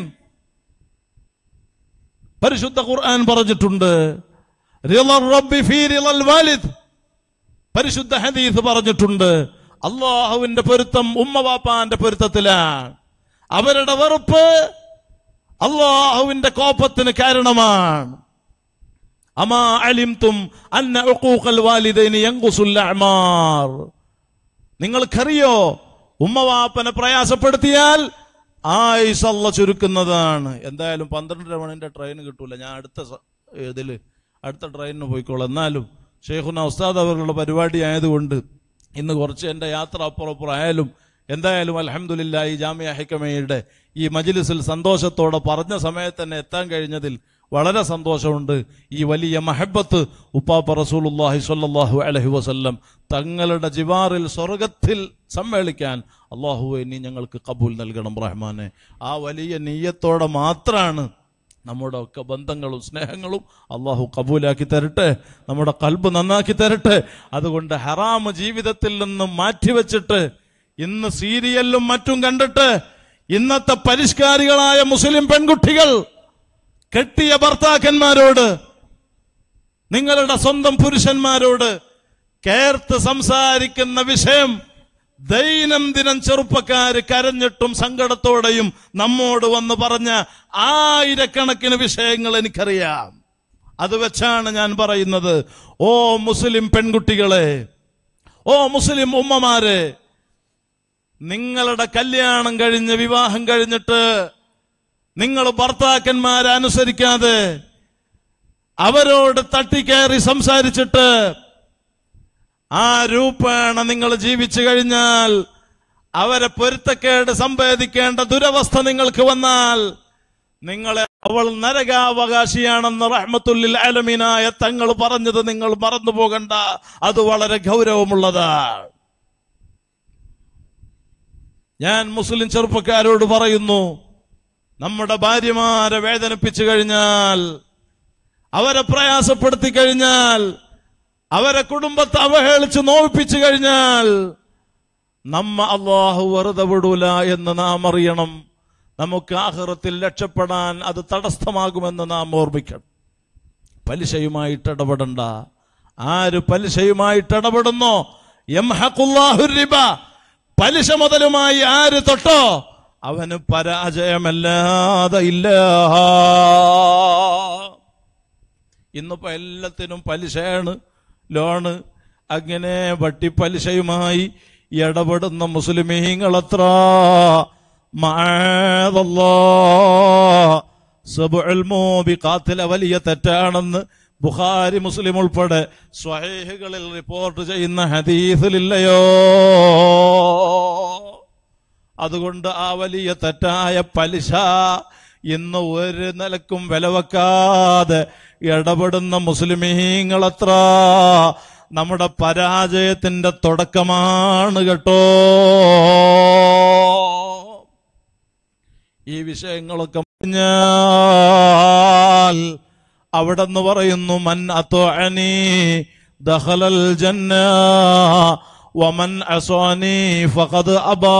പരിശുദ്ധ ഖുർആൻ പറഞ്ഞിട്ടുണ്ട് റിളർ റബ്ബി ഫീ റിളൽ വാലിദ് പരിശുദ്ധ ഹദീസ് പറഞ്ഞിട്ടുണ്ട് അള്ളാഹുവിന്റെ പൊരുത്തം ഉമ്മവാപ്പാന്റെ പൊരുത്തത്തിലാണ് അവരുടെ വെറുപ്പ് അള്ളാഹുവിന്റെ കോപത്തിന് കാരണമാണ് അമാ അലിംതും അന്ന ഉഖൂഖൽ വാലിദൈനി യൻഖുസുൽ അഅ്മാർ നിങ്ങൾക്കറിയോ ഉമ്മവാപ്പനെ പ്രയാസപ്പെടുത്തിയാൽ ആയുസ് അല്ല ചുരുക്കുന്നതാണ് എന്തായാലും പന്ത്രണ്ടര മണിന്റെ ട്രെയിൻ കിട്ടൂല ഞാൻ അടുത്ത സ- ഇതില് അടുത്ത ട്രെയിനിന് പോയിക്കോളാം എന്നാലും ഷെയ്ഖുന ഉസ്താദ് അവരുടെ പരിപാടി ആയതുകൊണ്ട് ഇന്ന് കുറച്ച് എൻ്റെ യാത്ര അപ്പുറപ്പുറം ആയാലും എന്തായാലും അലഹമുല്ല ഈ ജാമ്യ ഹൈക്കമയുടെ ഈ മജിലിസിൽ സന്തോഷത്തോടെ പറഞ്ഞ സമയത്ത് തന്നെ എത്താൻ കഴിഞ്ഞതിൽ വളരെ സന്തോഷമുണ്ട് ഈ വലിയ മഹബത്ത് ഉപ്പാപ്പ റസൂലുള്ളാഹി സ്വല്ലല്ലാഹു അലൈഹി വസല്ലം തങ്ങളുടെ ജിവാറിൽ സ്വർഗത്തിൽ സമ്മേളിക്കാൻ അള്ളാഹുവെ നീ ഞങ്ങൾക്ക് കബൂൽ നൽകണം റഹ്മാനെ ആ വലിയ നീയത്തോടെ മാത്രമാണ് നമ്മുടെ ഒക്കെ ബന്ധങ്ങളും സ്നേഹങ്ങളും അള്ളാഹു കബൂലാക്കി തരട്ടെ നമ്മുടെ കൽബ് നന്നാക്കി തരട്ടെ അതുകൊണ്ട് ഹറാമ് ജീവിതത്തിൽ നിന്നും മാറ്റിവെച്ചിട്ട് ഇന്ന് സീരിയലിലും മറ്റും കണ്ടിട്ട് ഇന്നത്തെ പരിഷ്കാരികളായ മുസ്ലിം പെൺകുട്ടികൾ കെട്ടിയ ഭർത്താക്കന്മാരോട് നിങ്ങളുടെ സ്വന്തം പുരുഷന്മാരോട് കേർത്ത് സംസാരിക്കുന്ന വിഷയം ദൈനംദിനം ചെറുപ്പക്കാര് കരഞ്ഞിട്ടും സങ്കടത്തോടെയും നമ്മോട് വന്ന് പറഞ്ഞ ആയിരക്കണക്കിന് വിഷയങ്ങൾ എനിക്കറിയാം അത് വെച്ചാണ് ഞാൻ പറയുന്നത് ഓ മുസ്ലിം പെൺകുട്ടികളെ ഓ മുസ്ലിം ഉമ്മമാരെ നിങ്ങളുടെ കല്യാണം കഴിഞ്ഞ് വിവാഹം കഴിഞ്ഞിട്ട് നിങ്ങൾ ഭർത്താക്കന്മാരെ അനുസരിക്കാതെ അവരോട് തട്ടിക്കയറി സംസാരിച്ചിട്ട് ആ രൂപേണ നിങ്ങൾ ജീവിച്ചു കഴിഞ്ഞാൽ അവരെ പൊരുത്തക്കേട് സമ്പാദിക്കേണ്ട ദുരവസ്ഥ നിങ്ങൾക്ക് വന്നാൽ നിങ്ങളെ അവൾ നരകാവകാശിയാണെന്ന് റഹ്മത്തുല്ലിൽ ആലമീനായ തങ്ങൾ പറഞ്ഞത് നിങ്ങൾ മറന്നു പോകണ്ട അത് വളരെ ഗൗരവമുള്ളതാണ് ഞാൻ മുസ്ലിം ചെറുപ്പക്കാരോട് പറയുന്നു നമ്മുടെ ഭാര്യമാരെ വേദനിപ്പിച്ചു കഴിഞ്ഞാൽ അവരെ പ്രയാസപ്പെടുത്തി കഴിഞ്ഞാൽ അവരെ കുടുംബത്തെ അവഹേളിച്ച് നോവിപ്പിച്ചു കഴിഞ്ഞാൽ നമ്മ അള്ളാഹു വെറുതെ വിടൂല എന്ന് നാം അറിയണം നമുക്ക് ആഹ്റത്തിൽ രക്ഷപ്പെടാൻ അത് തടസ്സമാകുമെന്ന് നാം ഓർമ്മിക്കണം പലിശയുമായിട്ട് ഇടപെടണ്ട ആര് പലിശയുമായിട്ട് ഇടപെടുന്നോ യംഹഖുല്ലാഹു റിബ പലിശ മുതലുമായി ആര് തൊട്ടോ അവന് പരാജയമല്ലാതെ ഇല്ല ഇന്നിപ്പോ എല്ലാത്തിനും പലിശയാണ് ലോണ് അങ്ങനെ വട്ടിപ്പലിശയുമായി ഇടപെടുന്ന മുസ്ലിമീങ്ങളത്ര കാത്തിലെ വലിയ തെറ്റാണെന്ന് ബുഖാരി മുസ്ലിം ഉൾപ്പെടെ സ്വഹേഹുകളിൽ റിപ്പോർട്ട് ചെയ്യുന്ന ഹദീസിലില്ലയോ അതുകൊണ്ട് ആ വലിയ തെറ്റായ പലിശ ഇന്ന് ഒരു നിലക്കും വില വെക്കാതെ ഇടപെടുന്ന മുസ്ലിമീങ്ങളത്ര നമ്മുടെ പരാജയത്തിന്റെ തുടക്കമാണ് കേട്ടോ ഈ വിഷയങ്ങളൊക്കെ പറഞ്ഞാൽ അവിടെ നിന്ന് പറയുന്നു മൻ അത്വഅനി ദഖലൽ ജന്ന വമൻ അസ്വാനി ഫഖദ് അബാ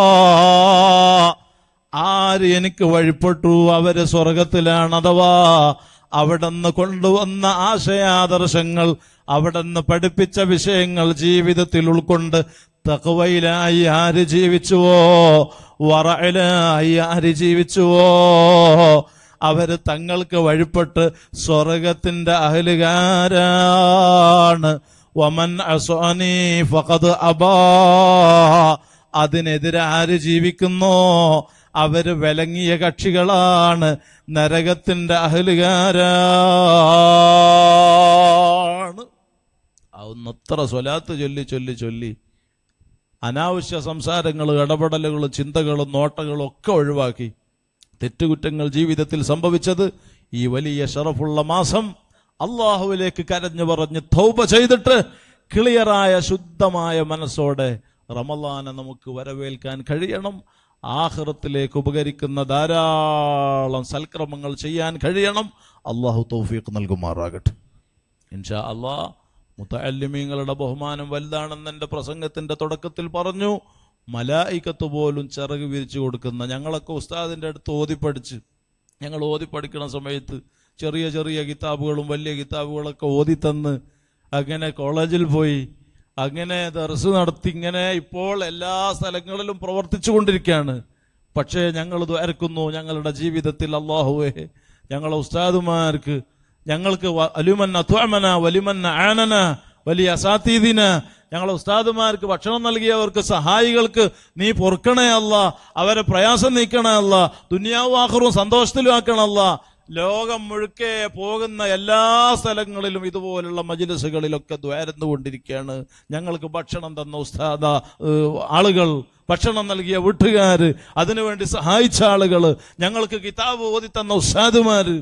ആര് എനിക്ക് വഴിപ്പെട്ടു അവര് സ്വർഗത്തിലാണ് അഥവാ അവിടുന്ന് കൊണ്ടുവന്ന ആശയാദർശങ്ങൾ അവിടുന്ന് പഠിപ്പിച്ച വിഷയങ്ങൾ ജീവിതത്തിൽ ഉൾക്കൊണ്ട് തകവയിലായി ആര് ജീവിച്ചുവോ വറയിലായി ആര് ജീവിച്ചുവോ അവര് തങ്ങൾക്ക് വഴിപ്പെട്ട് സ്വർഗത്തിന്റെ അഹലുകാരാണ് വമൻ അസ്വാനി ഫഖദ് അബാ അതിനെതിരെ ആര് ജീവിക്കുന്നോ അവര് വിലങ്ങിയ കക്ഷികളാണ് നരകത്തിന്റെ അഹലുകാരാണ് അന്നത്ര സ്വലാത്ത് ചൊല്ലി ചൊല്ലി ചൊല്ലി അനാവശ്യ സംസാരങ്ങൾ ഇടപെടലുകൾ ചിന്തകളും നോട്ടങ്ങളും ഒക്കെ ഒഴിവാക്കി തെറ്റുകുറ്റങ്ങൾ ജീവിതത്തിൽ സംഭവിച്ചത് ഈ വലിയ ഷറഫുള്ള മാസം അള്ളാഹുവിലേക്ക് കരഞ്ഞു പറഞ്ഞ് തൗബ ചെയ്തിട്ട് ക്ലിയറായ ശുദ്ധമായ മനസ്സോടെ റമലാനെ നമുക്ക് വരവേൽക്കാൻ കഴിയണം ആഹ്റത്തിലേക്ക് ഉപകരിക്കുന്ന ധാരാളം സൽക്രമങ്ങൾ ചെയ്യാൻ കഴിയണം അള്ളാഹു തൗഫീഖ് നൽകുമാറാകട്ടെ ഇൻഷാ അള്ളാ മുത്തല്ലിമീങ്ങളുടെ ബഹുമാനം വലുതാണെന്ന് എൻ്റെ പ്രസംഗത്തിന്റെ തുടക്കത്തിൽ പറഞ്ഞു മലായിക്കത്ത് പോലും ചിറക് വിരിച്ചു കൊടുക്കുന്ന ഞങ്ങളൊക്കെ ഉസ്താദിന്റെ അടുത്ത് ഓതി പഠിച്ച് ഞങ്ങൾ ഓതി പഠിക്കുന്ന സമയത്ത് ചെറിയ ചെറിയ കിതാബുകളും വലിയ കിതാബുകളൊക്കെ ഓതി തന്ന് അങ്ങനെ കോളേജിൽ പോയി അങ്ങനെ ദർസ് നടത്തി ഇങ്ങനെ ഇപ്പോൾ എല്ലാ സ്ഥലങ്ങളിലും പ്രവർത്തിച്ചു കൊണ്ടിരിക്കുകയാണ് പക്ഷേ ഞങ്ങൾ ദ്വാരക്കുന്നു ഞങ്ങളുടെ ജീവിതത്തിൽ അള്ളാഹുവേ ഞങ്ങളെ ഉസ്താദുമാർക്ക് ഞങ്ങൾക്ക് വ- അലുമൻ അത്വമന വലിമൻ ആനന വലിയ അസാത്തീദിന ഞങ്ങളെ ഉസ്താദുമാർക്ക് ഭക്ഷണം നൽകിയവർക്ക് സഹായികൾക്ക് നീ പൊറുക്കണേ അല്ല അവരെ പ്രയാസം നീക്കണേ അല്ല ദുനിയാവും ആഹ്റവും സന്തോഷത്തിലാക്കണല്ല ലോകം മുഴുക്കെ പോകുന്ന എല്ലാ സ്ഥലങ്ങളിലും ഇതുപോലുള്ള മജിലിസുകളിലൊക്കെ ദ്വാരന്നുകൊണ്ടിരിക്കുകയാണ് ഞങ്ങൾക്ക് ഭക്ഷണം തന്ന ഉസ്താദ ഏഹ്, ആളുകൾ ഭക്ഷണം നൽകിയ വീട്ടുകാര് അതിനുവേണ്ടി സഹായിച്ച ആളുകൾ ഞങ്ങൾക്ക് കിതാബ് ഓതി തന്ന ഉസ്താദുമാര്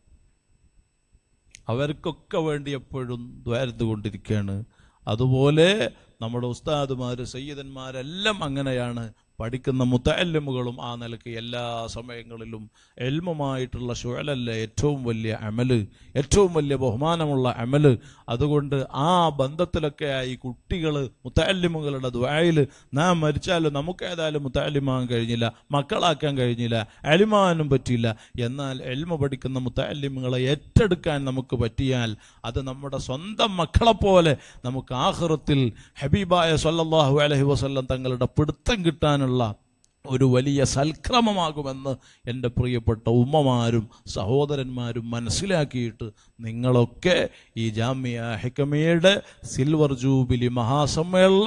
അവർക്കൊക്കെ വേണ്ടി എപ്പോഴും ദ്വാരത്തുകൊണ്ടിരിക്കുകയാണ് അതുപോലെ നമ്മുടെ ഉസ്താദുമാര് സയ്യിദന്മാരെല്ലാം അങ്ങനെയാണ് പഠിക്കുന്ന മുത്തല്ലുമുകളും ആ നിലയ്ക്ക് എല്ലാ സമയങ്ങളിലും എൽമുമായിട്ടുള്ള ഷുഴലല്ല ഏറ്റവും വലിയ അമല് ഏറ്റവും വലിയ ബഹുമാനമുള്ള അമല് അതുകൊണ്ട് ആ ബന്ധത്തിലൊക്കെ ആയി കുട്ടികൾ മുത്തല്ലിമുകളുടെ ദ്വായിൽ നാം മരിച്ചാലും നമുക്ക് ഏതായാലും മുത്തല്ലിമാകാൻ കഴിഞ്ഞില്ല മക്കളാക്കാൻ കഴിഞ്ഞില്ല അലിമാനും പറ്റിയില്ല എന്നാൽ എൽമ പഠിക്കുന്ന മുത്തല്ലിമുകളെ ഏറ്റെടുക്കാൻ നമുക്ക് പറ്റിയാൽ അത് നമ്മുടെ സ്വന്തം മക്കളെപ്പോലെ നമുക്ക് ആഹ്റത്തിൽ ഹബീബായ സല്ലല്ലാഹു അലൈഹി വസല്ലം തങ്ങളുടെ പിടുത്തം കിട്ടാനുള്ള ഒരു വലിയ സൽക്രമമാകുമെന്ന് എൻ്റെ പ്രിയപ്പെട്ട ഉമ്മമാരും സഹോദരന്മാരും മനസ്സിലാക്കിയിട്ട് നിങ്ങളൊക്കെ ഈ ജാമ്യ ഹെക്കമയുടെ സിൽവർ ജൂബിലി മഹാസമ്മേളനം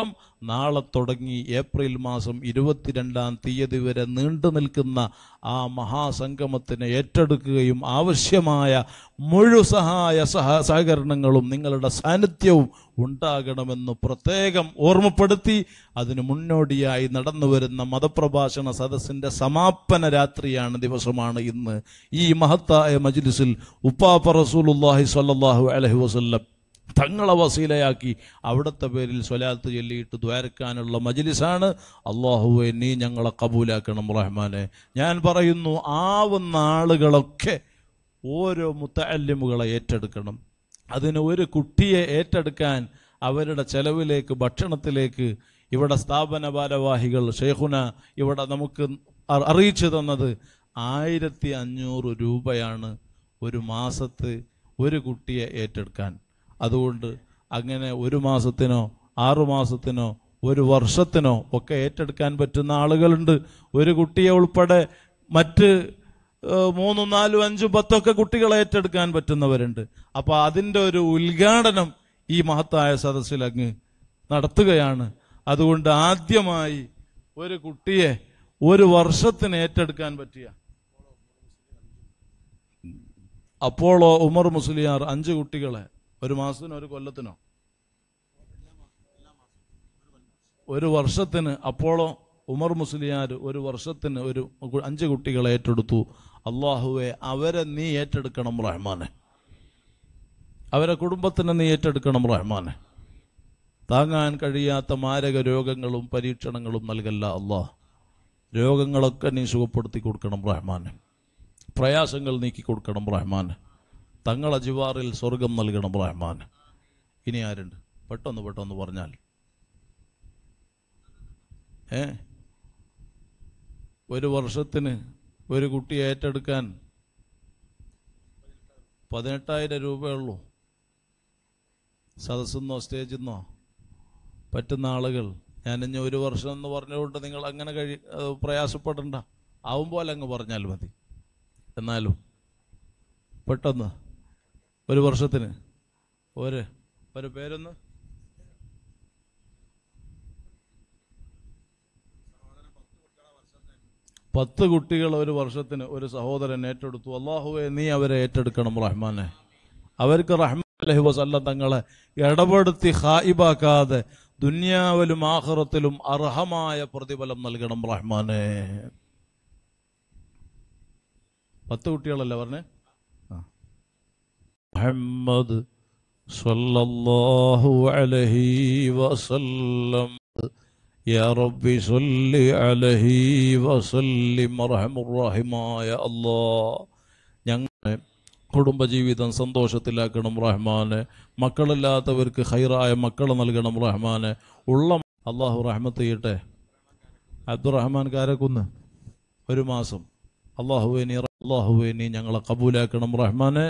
നാളെ തുടങ്ങി ഏപ്രിൽ മാസം ഇരുപത്തിരണ്ടാം തീയതി വരെ നീണ്ടു നിൽക്കുന്ന ആ മഹാസംഗമത്തിനെ ഏറ്റെടുക്കുകയും ആവശ്യമായ മുഴുസഹായ സഹ സഹകരണങ്ങളും നിങ്ങളുടെ സാന്നിധ്യവും ഉണ്ടാകണമെന്ന് പ്രത്യേകം ഓർമ്മപ്പെടുത്തി അതിന് മുന്നോടിയായി നടന്നു വരുന്ന മതപ്രഭാഷണ സദസ്സിന്റെ സമാപന രാത്രിയാണ് ദിവസമാണ് ഇന്ന് ഈ മഹത്തായ മജ്ലിസിൽ ഉപ്പാപ്പ റസൂലുല്ലാഹി സ്വല്ലല്ലാഹു അലൈഹി വസല്ലം തങ്ങളെ വസീലയാക്കി അവിടുത്തെ പേരിൽ സ്വലാത്ത് ചൊല്ലിയിട്ട് ദ്വാരക്കാനുള്ള മജ്ലിസാണ് അള്ളാഹുവെ നീ ഞങ്ങളെ കബൂലാക്കണം റഹ്മാനെ ഞാൻ പറയുന്നു ആവുന്ന ആളുകളൊക്കെ ഓരോ മുത്തല്ലിമുകളെ ഏറ്റെടുക്കണം അതിന് ഒരു കുട്ടിയെ ഏറ്റെടുക്കാൻ അവരുടെ ചെലവിലേക്ക് ഭക്ഷണത്തിലേക്ക് ഇവിടെ സ്ഥാപന ഭാരവാഹികൾ ഷെയ്ഖുന ഇവിടെ നമുക്ക് അ- അറിയിച്ചു തന്നത് ആയിരത്തി അഞ്ഞൂറ് രൂപയാണ് ഒരു മാസത്ത് ഒരു കുട്ടിയെ ഏറ്റെടുക്കാൻ അതുകൊണ്ട് അങ്ങനെ ഒരു മാസത്തിനോ ആറു മാസത്തിനോ ഒരു വർഷത്തിനോ ഒക്കെ ഏറ്റെടുക്കാൻ പറ്റുന്ന ആളുകളുണ്ട് ഒരു കുട്ടിയെ ഉൾപ്പെടെ മറ്റ് ഏഹ്, മൂന്നും നാലും അഞ്ചും പത്തൊക്കെ കുട്ടികളെ ഏറ്റെടുക്കാൻ പറ്റുന്നവരുണ്ട് അപ്പൊ അതിന്റെ ഒരു ഉദ്ഘാടനം ഈ മഹത്തായ സദസ്സിൽ അങ്ങ് നടത്തുകയാണ് അതുകൊണ്ട് ആദ്യമായി ഒരു കുട്ടിയെ ഒരു വർഷത്തിന് ഏറ്റെടുക്കാൻ പറ്റിയ അപ്പോളോ ഉമർ മുസ്ലിയാർ അഞ്ച് കുട്ടികളെ ഒരു മാസത്തിനോ ഒരു കൊല്ലത്തിനോ ഒരു വർഷത്തിന് അപ്പോളോ ഉമർ മുസ്ലിയാർ ഒരു വർഷത്തിന് ഒരു കു- അഞ്ച് കുട്ടികളെ ഏറ്റെടുത്തു അള്ളാഹുവെ അവരെ നീ ഏറ്റെടുക്കണം റഹ്മാനെ അവരെ കുടുംബത്തിന് നീ ഏറ്റെടുക്കണം റഹ്മാനെ താങ്ങാൻ കഴിയാത്ത മാരക രോഗങ്ങളും പരീക്ഷണങ്ങളും നൽകല്ല അള്ളാഹ് രോഗങ്ങളൊക്കെ നീ സുഖപ്പെടുത്തി കൊടുക്കണം റഹ്മാനെ പ്രയാസങ്ങൾ നീക്കി കൊടുക്കണം റഹ്മാൻ തങ്ങളെ ജിവാറിൽ സ്വർഗം നൽകണം റഹ്മാൻ ഇനി ആരുണ്ട് പെട്ടെന്ന് പെട്ടെന്ന് പറഞ്ഞാൽ ഏ ഒരു വർഷത്തിന് ഒരു കുട്ടിയെ ഏറ്റെടുക്കാൻ പതിനെട്ടായിരം രൂപയുള്ളൂ സദസ്സെന്നോ സ്റ്റേജിൽ നിന്നോ പറ്റുന്ന ആളുകൾ ഞാൻ ഇനി ഒരു വർഷം എന്ന് പറഞ്ഞുകൊണ്ട് നിങ്ങൾ അങ്ങനെ കഴി ഏഹ് പ്രയാസപ്പെടണ്ട ആവുമ്പോൾ അങ്ങ് പറഞ്ഞാൽ മതി എന്നാലും പെട്ടെന്ന് ഒരു വർഷത്തിന് ഒരു ഒരു പേരൊന്ന് പത്ത് കുട്ടികൾ ഒരു വർഷത്തിന് ഒരു സഹോദരൻ ഏറ്റെടുത്തു അള്ളാഹുവെ നീ അവരെ ഏറ്റെടുക്കണം റഹ്മാനെ അവർക്ക് റഹ്മാൻ അലഹി വസല്ല തങ്ങളെ ഇടപെടുത്തി ഹായിബാക്കാതെ ദുന്യാവിലും ആഹ്റത്തിലും അർഹമായ പ്രതിഫലം നൽകണം റഹ്മാനെ പത്ത് കുട്ടികളല്ലേ പറഞ്ഞേ ആ. മുഹമ്മദ് സല്ലല്ലാഹു അലൈഹി വസല്ലം യാ റബ്ബി സല്ലി അലൈഹി വസല്ലിം റഹ്മുറഹിമായ അല്ലാ ഞങ്ങളെ കുടുംബജീവിതം സന്തോഷത്തിലാക്കണം റഹ്മാനെ മക്കളില്ലാത്തവർക്ക് ഹൈറായ മക്കളെ നൽകണം റഹ്മാനെ ഉള്ള അള്ളാഹു റഹ്മത്ത് ചെയ്യട്ടെ അബ്ദുറഹ്മാൻ കാരക്കുന്ന് ഒരു മാസം അള്ളാഹുവെ നീ അള്ളാഹുവെ നീ ഞങ്ങളെ കബൂലാക്കണം റഹ്മാനെ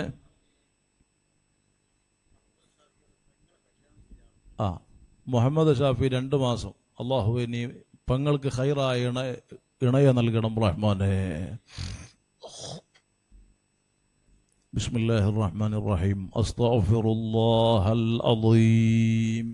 ആ മുഹമ്മദ് ഷാഫി രണ്ട് മാസം അള്ളാഹുവെ നീ പെങ്ങൾക്ക് ഹൈറായ ഇണ ഇണയെ നൽകണം റഹ്മാനെ بسم الله الرحمن الرحيم أستغفر الله العظيم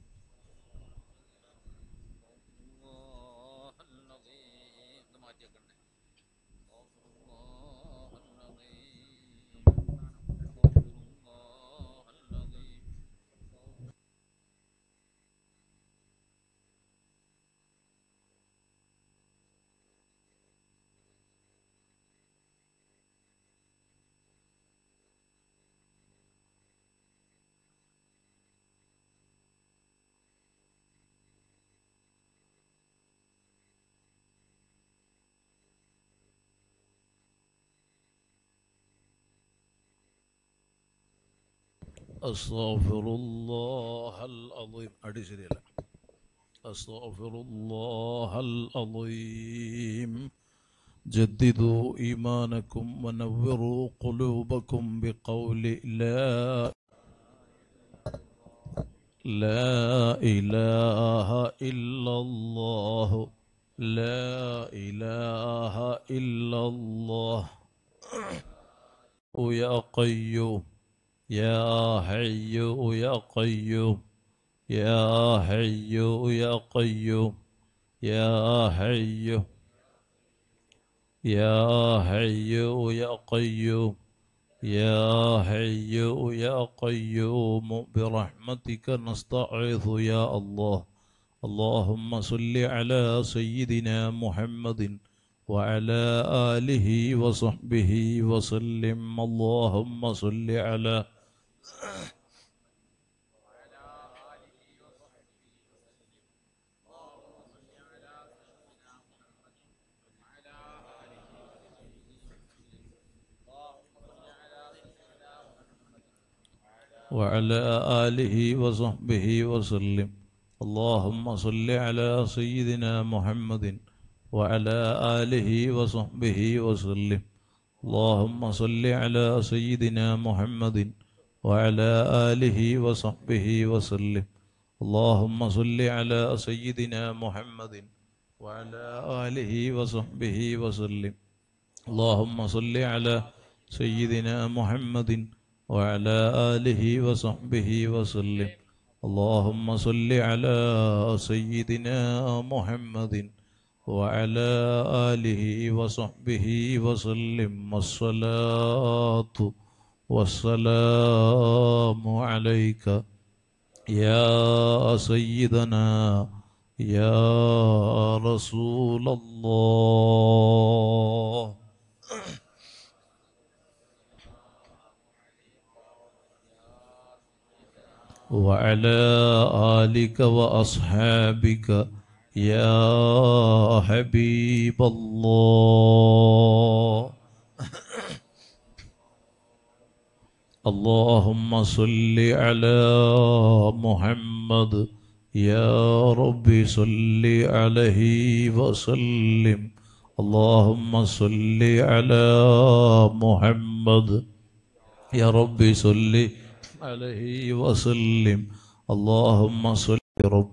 أستغفر الله العظيم أدي شريلا أستغفر الله العظيم جددوا إيمانكم ونوروا قلوبكم بقول لا لا إله إلا الله لا إله إلا الله يا قيوم يا حي يا قيوم يا حي يا قيوم يا حي يا حي يا قيوم يا حي يا قيوم برحمتك نستعيذ يا الله اللهم صل على سيدنا محمد وعلى آله وصحبه وسلم اللهم صل على وعلى آله وصحبه وسلم اللهم صل على سيدنا محمد وعلى آله وصحبه وسلم اللهم صل على سيدنا محمد وعلى آله وصحبه وسلم اللهم صل على سيدنا محمد وعلى آله وصحبه وسلم اللهم صل على سيدنا محمد وعلى آله وصحبه وسلم اللهم صل على سيدنا محمد وعلى آله وصحبه وسلم الصلاة والسلام عليك يا سيدنا يا رسول الله وعلى آلك وأصحابك يا حبيب الله اللهم صل على محمد يا رب صل عليه وسلم اللهم صل على محمد يا رب صل عليه وسلم اللهم صل رب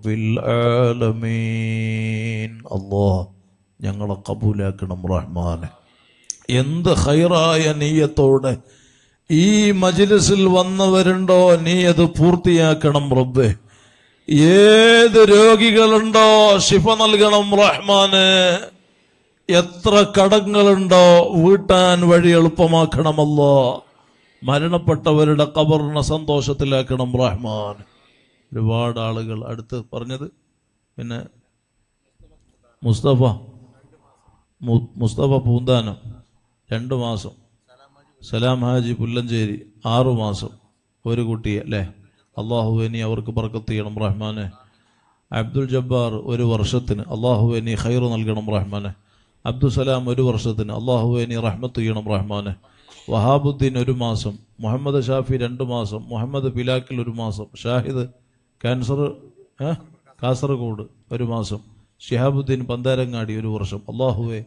العالمين الله ഞങ്ങളെ കബൂലാക്കണം റഹ്മാനെ എന്ത് ഹൈറായ നീയത്തോടെ ഈ മജിലിസിൽ വന്നവരുണ്ടോ നീ അത് പൂർത്തിയാക്കണം റബ്ബേ ഏത് രോഗികളുണ്ടോ ശിഫ നൽകണം റഹ്മാന് എത്ര കടങ്ങളുണ്ടോ വീട്ടാൻ വഴി എളുപ്പമാക്കണമല്ലോ മരണപ്പെട്ടവരുടെ കബറിനെ സന്തോഷത്തിലാക്കണം റഹ്മാൻ ഒരുപാട് ആളുകൾ അടുത്ത് പറഞ്ഞത് പിന്നെ മുസ്തഫ മു- മുസ്തഫ പൂന്താനം രണ്ട് മാസം സലാം ഹാജി പുല്ലഞ്ചേരി ആറു മാസം ഒരു കുട്ടിയെ അല്ലേ അള്ളാഹു ഇനി അവർക്ക് ബർക്കത്ത് ചെയ്യണം റഹ്മാനെ അബ്ദുൽ ജബ്ബാർ ഒരു വർഷത്തിന് അള്ളാഹു ഇനി ഖൈർ നൽകണം റഹ്മാനെ അബ്ദുസലാം ഒരു വർഷത്തിന് അള്ളാഹു ഇനി റഹ്മത്ത് ചെയ്യണം റഹ്മാനെ വഹാബുദ്ദീൻ ഒരു മാസം മുഹമ്മദ് ഷാഫി രണ്ട് മാസം മുഹമ്മദ് പിലാക്കിൽ ഒരു മാസം ഷാഹിദ് ക്യാൻസർ ഏ? കാസർഗോഡ് ഒരു മാസം ഷിഹാബുദ്ദീൻ പന്താരങ്ങാടി ഒരു വർഷം അള്ളാഹുവെ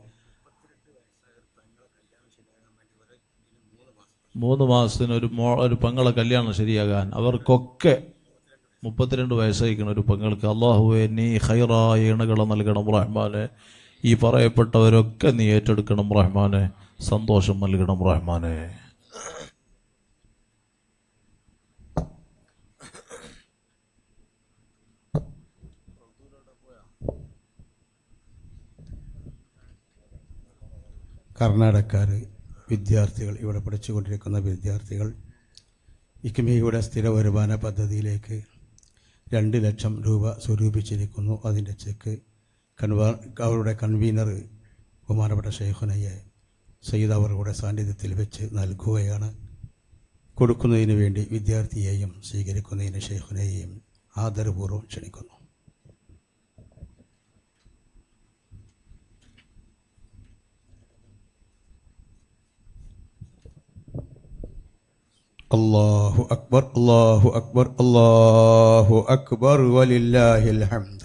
മൂന്ന് മാസത്തിന് ഒരു മോ ഒരു പെങ്ങളെ കല്യാണം ശരിയാകാൻ അവർക്കൊക്കെ മുപ്പത്തിരണ്ട് വയസ്സായിക്കണം ഒരു പെങ്ങൾക്ക് അള്ളാഹുവെ നീ ഹൈറായ ഇണകളെ നൽകണം റഹ്മാനെ ഈ പറയപ്പെട്ടവരൊക്കെ നീ ഏറ്റെടുക്കണം റഹ്മാനെ സന്തോഷം നൽകണം റഹ്മാനെ കർണാടകക്കാർ വിദ്യാർത്ഥികൾ ഇവിടെ പഠിച്ചുകൊണ്ടിരിക്കുന്ന വിദ്യാർത്ഥികൾ ഇക്മിയുടെ സ്ഥിര വരുമാന പദ്ധതിയിലേക്ക് രണ്ട് ലക്ഷം രൂപ സ്വരൂപിച്ചിരിക്കുന്നു അതിൻ്റെ ചെക്ക് കൺവാ അവരുടെ കൺവീനർ ബഹുമാനപ്പെട്ട ഷെയ്ഖുനയെ സയ്യിദ് അവരുടെ സാന്നിധ്യത്തിൽ വെച്ച് നൽകുകയാണ് കൊടുക്കുന്നതിന് വേണ്ടി വിദ്യാർത്ഥിയെയും സ്വീകരിക്കുന്നതിന് ഷെയ്ഖുനയെയും ആദരപൂർവ്വം ക്ഷണിക്കുന്നു الله أكبر الله أكبر الله أكبر ولله الحمد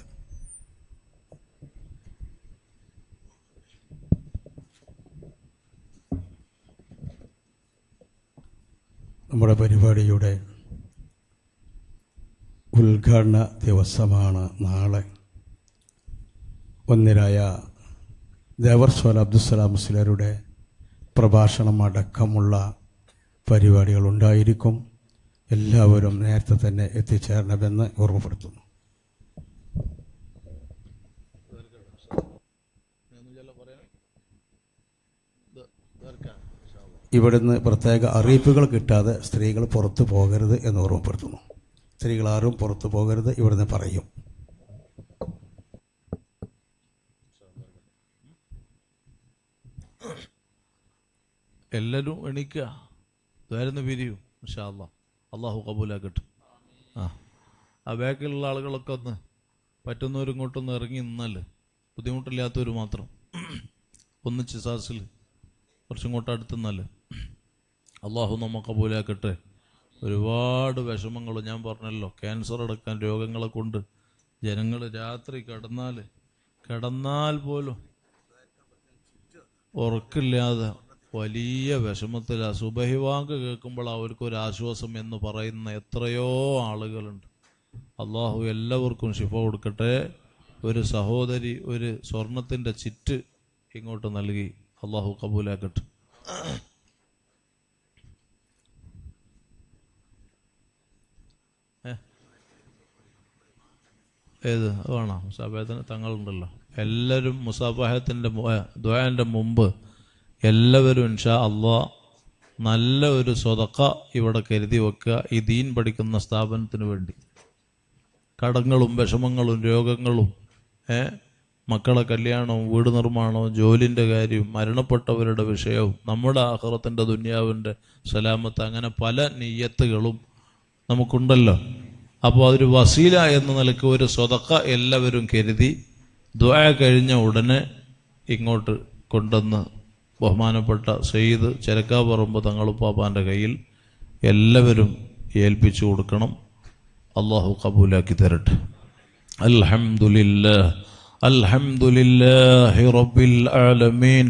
നമ്മുടെ പരിപാടിയുടെ ഉദ്ഘാടന ദിവസമാണ് നാളെ ഒന്നിരായ ദേവർസ്വൽ അബ്ദുസലാം മുസ്ലിയാരുടെ പ്രഭാഷണം അടക്കമുള്ള പരിപാടികൾ ഉണ്ടായിരിക്കും എല്ലാവരും നേരത്തെ തന്നെ എത്തിച്ചേരണമെന്ന് ഓർമ്മപ്പെടുത്തുന്നു ഇവിടുന്ന് പ്രത്യേക അറിയിപ്പുകൾ കിട്ടാതെ സ്ത്രീകൾ പുറത്തു പോകരുത് എന്ന് ഓർമ്മപ്പെടുത്തുന്നു സ്ത്രീകൾ ആരും പുറത്തു പോകരുത് ഇവിടുന്ന് പറയും എല്ലാവരും എണീക്കുക ദ്വാരന്ന് പിരിയും ഇൻഷാ അല്ലാ അള്ളാഹു കബൂലാക്കട്ടെ ആ ആ ബാക്കിലുള്ള ആളുകളൊക്കെ ഒന്ന് പറ്റുന്നവരും ഇങ്ങോട്ടൊന്ന് ഇറങ്ങി നിന്നാൽ ബുദ്ധിമുട്ടില്ലാത്തവർ മാത്രം ഒന്നിച്ച് സാസിൽ കുറച്ചിങ്ങോട്ട് അടുത്തുന്നാൽ അള്ളാഹു നമ്മ കബൂലാക്കട്ടെ ഒരുപാട് വിഷമങ്ങൾ ഞാൻ പറഞ്ഞല്ലോ ക്യാൻസർ അടക്കം രോഗങ്ങളെ കൊണ്ട് ജനങ്ങൾ രാത്രി കിടന്നാൽ കിടന്നാൽ പോലും ഉറക്കില്ലാതെ വലിയ വിഷമത്തിൽ സുബഹിവാങ്ക് കേൾക്കുമ്പോൾ അവർക്കൊരു ആശ്വാസം എന്ന് പറയുന്ന എത്രയോ ആളുകളുണ്ട് അള്ളാഹു എല്ലാവർക്കും ശിഫ കൊടുക്കട്ടെ ഒരു സഹോദരി ഒരു സ്വർണത്തിൻ്റെ ചിറ്റ് ഇങ്ങോട്ട് നൽകി അള്ളാഹു കബൂലാക്കട്ടെ ഏ? ഏത് അത് വേണോ മുസാഫഹത്തിന് തങ്ങളുണ്ടല്ലോ എല്ലാവരും മുസാഫഹത്തിൻ്റെ ദ്വായൻ്റെ മുമ്പ് എല്ലാവരും ഇൻഷാ അള്ളാ നല്ല ഒരു സ്വതക്ക ഇവിടെ കരുതി വെക്കുക ഈ ദീൻ പഠിക്കുന്ന സ്ഥാപനത്തിന് വേണ്ടി കടങ്ങളും വിഷമങ്ങളും രോഗങ്ങളും ഏ മക്കളെ കല്യാണവും വീട് നിർമ്മാണവും ജോലിൻ്റെ കാര്യവും മരണപ്പെട്ടവരുടെ വിഷയവും നമ്മുടെ ആഹ്റത്തിൻ്റെ ദുന്യാവിൻ്റെ സലാമത്ത് അങ്ങനെ പല നീയത്തുകളും നമുക്കുണ്ടല്ലോ അപ്പോൾ അതൊരു വസീല എന്ന നിലയ്ക്ക് ഒരു സ്വതക്ക എല്ലാവരും കരുതി ദ്വാ കഴിഞ്ഞ ഉടനെ ഇങ്ങോട്ട് കൊണ്ടുവന്ന് ബഹുമാനപ്പെട്ട സെയ്ദ് ചെരക്കാപ്പറമ്പ് തങ്ങളുപ്പാപ്പാൻ്റെ കയ്യിൽ എല്ലാവരും ഏൽപ്പിച്ചു കൊടുക്കണം അള്ളാഹു കബൂലാക്കി തരട്ടെ അൽഹംദുലില്ലാ അൽഹംദുലില്ലാഹി റബ്ബിൽ ആലമീൻ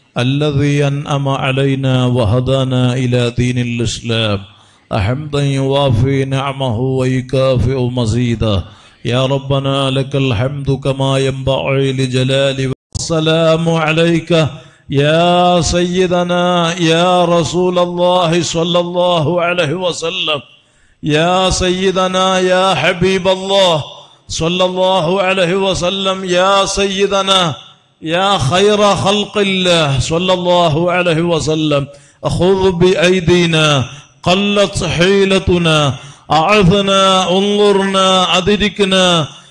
الذي أنعم علينا وهدانا إلى دين الإسلام حمدا يوافي نعمه ويكافئ مزيدا يا ربنا لك الحمد كما ينبغي لجلال والسلام عليك يا سيدنا يا رسول الله صلى الله عليه وسلم يا سيدنا يا حبيب الله صلى الله عليه وسلم يا سيدنا يا خير خلق الله صلى الله عليه وسلم خذ بأيدينا قلت حيلتنا أعثنا انظرنا أدركنا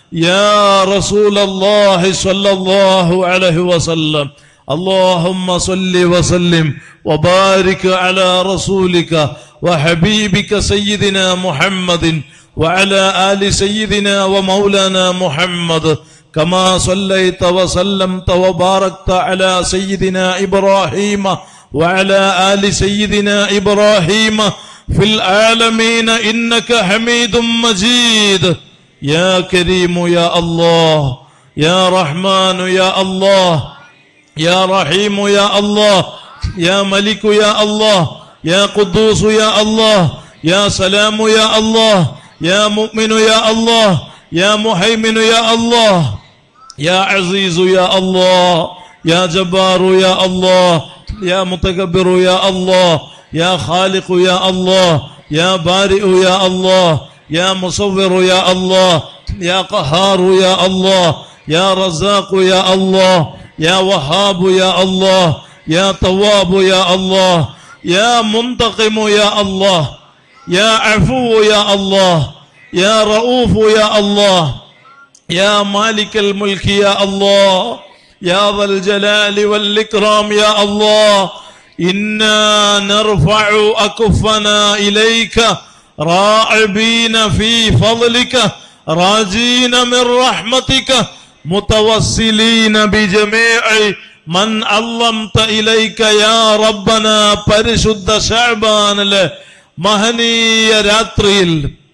يا رسول الله صلى الله عليه وسلم اللهم صل وسلم وبارك على رسولك وحبيبك سيدنا محمد وعلى آل سيدنا ومولانا محمد كما صليت وسلمت وباركت على سيدنا إبراهيم وعلى آل سيدنا إبراهيم في العالمين إنك حميد مجيد يا كريم يا الله يا رحمن يا الله يا رحيم يا الله يا ملك يا الله يا قدوس يا الله يا سلام يا الله يا مؤمن يا الله يا محيمن يا الله يا عزيز يا الله يا جبار يا الله يا متكبر يا الله يا خالق يا الله يا بارئ يا الله يا مصور يا الله يا قهار يا الله يا رزاق يا الله يا وهاب يا الله يا تواب يا الله يا منتقم يا الله يا عفو يا الله يا رؤوف يا الله يا مالك الملك يا الله يا ذا الجلال والإكرام يا الله إنا نرفع أكفنا إليك راعبين في فضلك راجين من رحمتك متوسلين بجميع من علمت إليك يا ربنا പരിശുദ്ധ ഷാബാനിലെ മഹനീയ രാത്രിയിൽ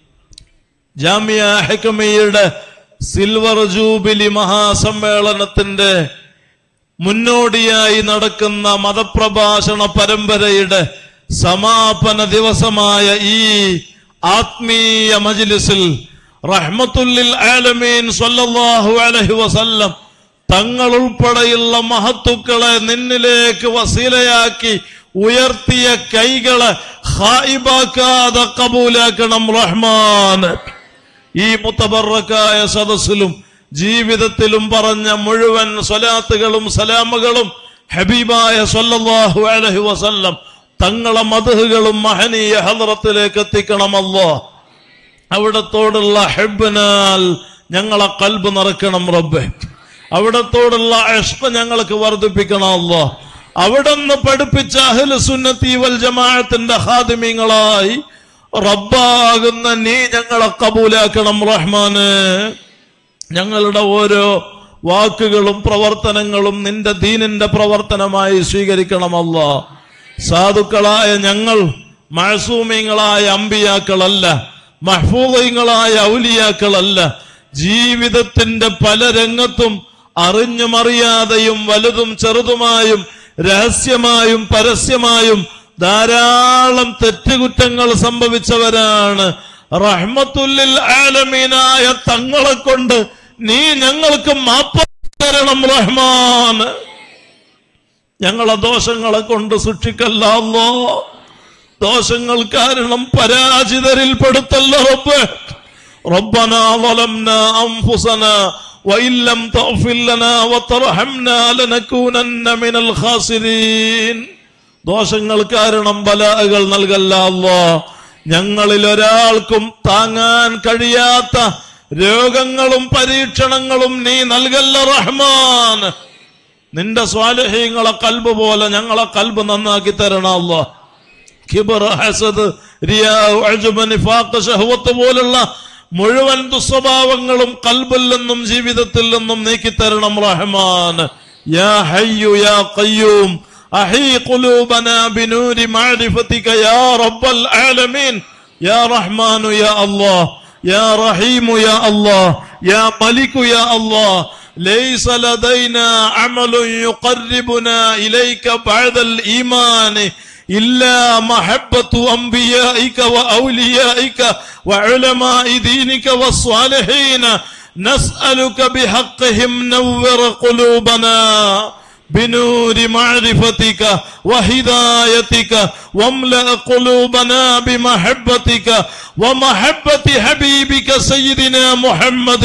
ജാമിയ ഹെക്കമയുടെ സിൽവർ ജൂബിലി മഹാസമ്മേളനത്തിന്റെ മുന്നോടിയായി നടക്കുന്ന മതപ്രഭാഷണ പരമ്പരയുടെ സമാപന ദിവസമായ ഈ ആത്മീയ മജ്ലിസിൽ റഹ്മത്തുല്ലിൽ ആലമീൻ സല്ലല്ലാഹു അലൈഹി വസല്ലം തങ്ങൾ ഉൾപ്പെടെയുള്ള മഹത്തുക്കളെ നിന്നിലേക്ക് വസീലയാക്കി ഉയർത്തിയ കൈകളെ ഹായിബാക്കാതെ കബൂലാക്കണം റഹ്മാൻ ഈ മുത്തബറക്കായ സദസ്സിലും ജീവിതത്തിലും പറഞ്ഞ മുഴുവൻ സ്വലാത്തുകളും സലാമുകളും ഹബീബായ സല്ലല്ലാഹു അലൈഹി വസല്ലം തങ്ങളെ മധുഹുകളും മഹനീയ ഹദ്റത്തിലേക്ക് എത്തിക്കണമല്ലോ അവിടത്തോടുള്ള ഹെബിനാൽ ഞങ്ങളെ കൽബ് നിറക്കണം റബ്ബെ അവിടത്തോടുള്ള ഇഷ്ക ഞങ്ങൾക്ക് വർദ്ധിപ്പിക്കണമല്ലോ അവിടുന്ന് പഠിപ്പിച്ച അഹ്ലു സുന്നത്തി വൽ ജമാഅത്തിന്റെ ഹാദിമ്യങ്ങളായി റബ്ബാകുന്ന നീ ഞങ്ങളെ കബൂലാക്കണം റഹ്മാന് ഞങ്ങളുടെ ഓരോ വാക്കുകളും പ്രവർത്തനങ്ങളും നിന്റെ ദീനിന്റെ പ്രവർത്തനമായി സ്വീകരിക്കണമല്ല സാധുക്കളായ ഞങ്ങൾ മഴസൂമിങ്ങളായ അമ്പിയാക്കളല്ല മഹ്ഫൂദങ്ങളായ ഔലിയാക്കളല്ല ജീവിതത്തിന്റെ പല രംഗത്തും അറിഞ്ഞും അറിയാതെയും വലുതും ചെറുതുമായും രഹസ്യമായും പരസ്യമായും ധാരാളം തെറ്റുകുറ്റങ്ങൾ സംഭവിച്ചവരാണ് റഹ്മത്തുല്ലിൽ ആലമീനായ തങ്ങളെ കൊണ്ട് നീ ഞങ്ങൾക്ക് മാപ്പ് തരണം റഹ്മാൻ ഞങ്ങളെ ദോഷങ്ങളെ കൊണ്ട് സൂക്ഷിക്കല്ലോ ദോഷങ്ങൾ കാരണം പരാജിതരിൽ പെടുത്തല്ല റബ്ബ് ربنا ظلمنا أنفسنا وإن لم تغفر لنا وترحمنا لنكونن من الخاسرين ദോഷങ്ങൾ കാരണം ബലാകൾ നൽകല്ല അല്ലോ ഞങ്ങളിൽ ഒരാൾക്കും താങ്ങാൻ കഴിയാത്ത രോഗങ്ങളും പരീക്ഷണങ്ങളും നീ നൽകല്ല റഹ്മാൻ നിന്റെ സ്വാലഹ്യങ്ങളെ കൽബ് പോലെ ഞങ്ങളെ കൽബ് നന്നാക്കി തരണം അല്ലോ കിബർ ഹസദ് റിയാ അജ്ബ് നിഫാഖ് ഷഹ്വത്ത് പോലുള്ള മുഴുവൻ ദുസ്വഭാവങ്ങളും കൽബിൽ നിന്നും ജീവിതത്തിൽ നിന്നും നീക്കിത്തരണം റഹ്മാൻ യാ ഹയ്യു യാ ഖയ്യൂം അഹീ ഖുലൂബനാ ബിനൂരി മഅരിഫതിക യാ റബ്ബൽ ആലമീൻ യാ റഹ്മാനു യാ അല്ലാഹ് യാ റഹീമു യാ അല്ലാഹ് യാ മലികു യാ അല്ലാഹ് ليس لدينا عمل يقربنا إليك بعد الإيمان إلا محبة أنبيائك وأوليائك وعلماء دينك والصالحين نسألك بحقهم نور قلوبنا بنور معرفتك وهدايتك واملأ قلوبنا بمحبتك ومحبة حبيبك سيدنا محمد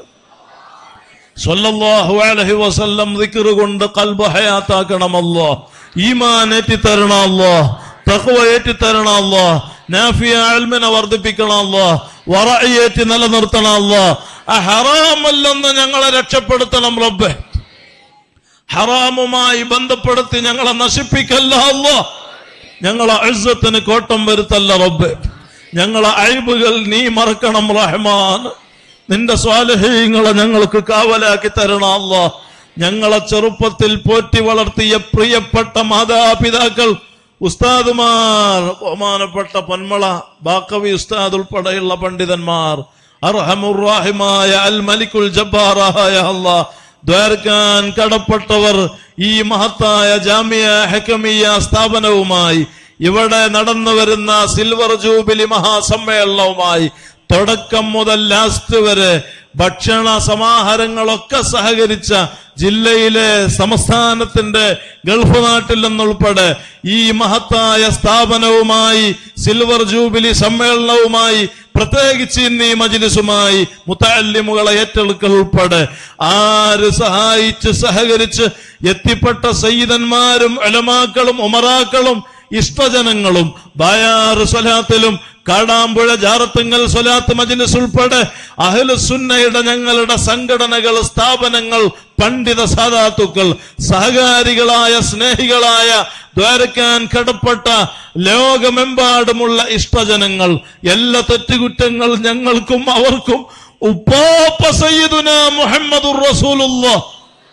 സല്ലല്ലാഹു അലൈഹി വസല്ലം ദിക്ർ കൊണ്ട് കൽബ് ഹയാത്താക്കണമല്ലോ ഈമാൻ ഏറ്റി തരണമല്ലോ തഖ്വ ഏറ്റി തരണമല്ലോ നാഫിയ അൽമിനെ വർദ്ധിപ്പിക്കണമല്ലോ വറഅയേറ്റി നിലനിർത്തണമല്ലോ ആ ഹറാമല്ലെന്ന് ഞങ്ങളെ രക്ഷപ്പെടുത്തണം റബ്ബെ ഹറാമുമായി ബന്ധപ്പെടുത്തി ഞങ്ങളെ നശിപ്പിക്കല്ല അല്ലോ ഞങ്ങളെ അഴുസത്തിന് കോട്ടം വരുത്തല്ല റബ്ബെ ഞങ്ങളെ അഴിബുകൾ നീ മറക്കണം റഹ്മാൻ നിന്റെ സ്വാലഹീങ്ങളെ ഞങ്ങൾക്ക് കാവലാക്കി തരണം അല്ലോ ഞങ്ങളെ ചെറുപ്പത്തിൽ പോറ്റി വളർത്തിയ പ്രിയപ്പെട്ട മാതാപിതാക്കൾ ഉസ്താദുമാർ ബഹുമാനപ്പെട്ട പൊന്മള ബാക്കവി ഉസ്താദ് ഉൾപ്പെടെയുള്ള പണ്ഡിതന്മാർ അർഹമുറാഹിമായ അൽ മലിക്കുൽ ജബ്ബാറായ അല്ലാ ദ്വാരക്കാൻ കടപ്പെട്ടവർ ഈ മഹത്തായ ജാമിയ ഹെക്കമിയ സ്ഥാപനവുമായി ഇവിടെ നടന്നു വരുന്ന സിൽവർ ജൂബിലി മഹാസമ്മേളനവുമായി തുടക്കം മുതൽ ലാസ്റ്റ് വരെ ഭക്ഷണ സമാഹാരങ്ങളൊക്കെ സഹകരിച്ച ജില്ലയിലെ സംസ്ഥാനത്തിന്റെ ഗൾഫ് നാട്ടിൽ നിന്നുൾപ്പെടെ ഈ മഹത്തായ സ്ഥാപനവുമായി സിൽവർ ജൂബിലി സമ്മേളനവുമായി പ്രത്യേകിച്ച് ഇന്ന് ഈ മജിലിസുമായി മുത്തല്ലിമുകളെ ഏറ്റെടുക്കൽ ഉൾപ്പെടെ ആര് സഹായിച്ച് സഹകരിച്ച് എത്തിപ്പെട്ട സയ്യിദന്മാരും അലമാക്കളും ഉമറാക്കളും ഇഷ്ടജനങ്ങളും ബായാറ് സ്വലാത്തിലും കാടാമ്പുഴ ജാറത്തുങ്ങൽ സ്വലാത്ത് മജ്ലിസ് ഉൾപ്പെടെ അഹ്ലുസുന്നയുടെ ഞങ്ങളുടെ സംഘടനകൾ സ്ഥാപനങ്ങൾ പണ്ഡിത സാധാത്തുക്കൾ സഹകാരികളായ സ്നേഹികളായ ദ്വാരക്കാൻ കടപ്പെട്ട ലോകമെമ്പാടുമുള്ള ഇഷ്ടജനങ്ങൾ എല്ലാ തെറ്റുകുറ്റങ്ങൾ ഞങ്ങൾക്കും അവർക്കും ഉപ്പാപ്പ സയ്യിദുന മുഹമ്മദുർ റസൂലുള്ളാഹ്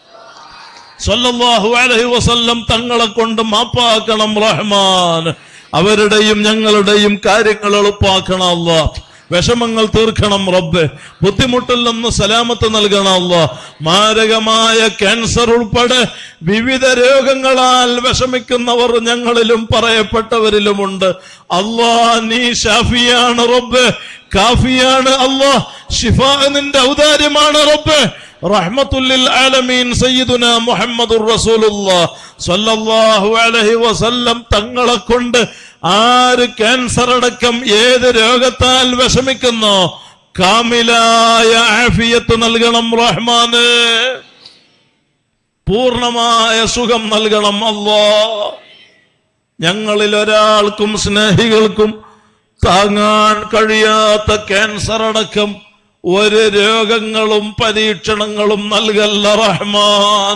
സല്ലല്ലാഹു അലൈഹി വസല്ലം തങ്ങളെ കൊണ്ട് മാപ്പാക്കണം റഹ്മാൻ അവരുടെയും ഞങ്ങളുടെയും കാര്യങ്ങൾ എളുപ്പാക്കണം അല്ല വിഷമങ്ങൾ തീർക്കണം റബ്ബ് ബുദ്ധിമുട്ടിൽ നിന്ന് സലാമത്ത് നൽകണം അല്ല മാരകമായ ക്യാൻസർ ഉൾപ്പെടെ വിവിധ രോഗങ്ങളാൽ വിഷമിക്കുന്നവർ ഞങ്ങളിലും പറയപ്പെട്ടവരിലുമുണ്ട് അല്ലാ നീ ഷാഫിയാണ് റബ്ബ് കാഫിയാണ് അല്ലാ ഷിഫ നിന്റെ ഔദാര്യമാണ് റബ്ബ് റഹ്മത്തുല്ലിൽ ആലമീൻ സയ്യിദുന മുഹമ്മദുർ റസൂലുള്ളാഹ് സ്വല്ലല്ലാഹു അലൈഹി വസല്ലം തങ്ങളെ കൊണ്ട് ആര് ക്യാൻസർ അടക്കം ഏത് രോഗത്താൽ വിഷമിക്കുന്നോ കാമിലായ ആഫിയത്ത് നൽകണം റഹ്മാന് പൂർണമായ സുഖം നൽകണം അല്ലോ ഞങ്ങളിൽ ഒരാൾക്കും സ്നേഹികൾക്കും താങ്ങാൻ കഴിയാത്ത ക്യാൻസർ അടക്കം ഒരു രോഗങ്ങളും പരീക്ഷണങ്ങളും നൽകല്ല റഹ്മാൻ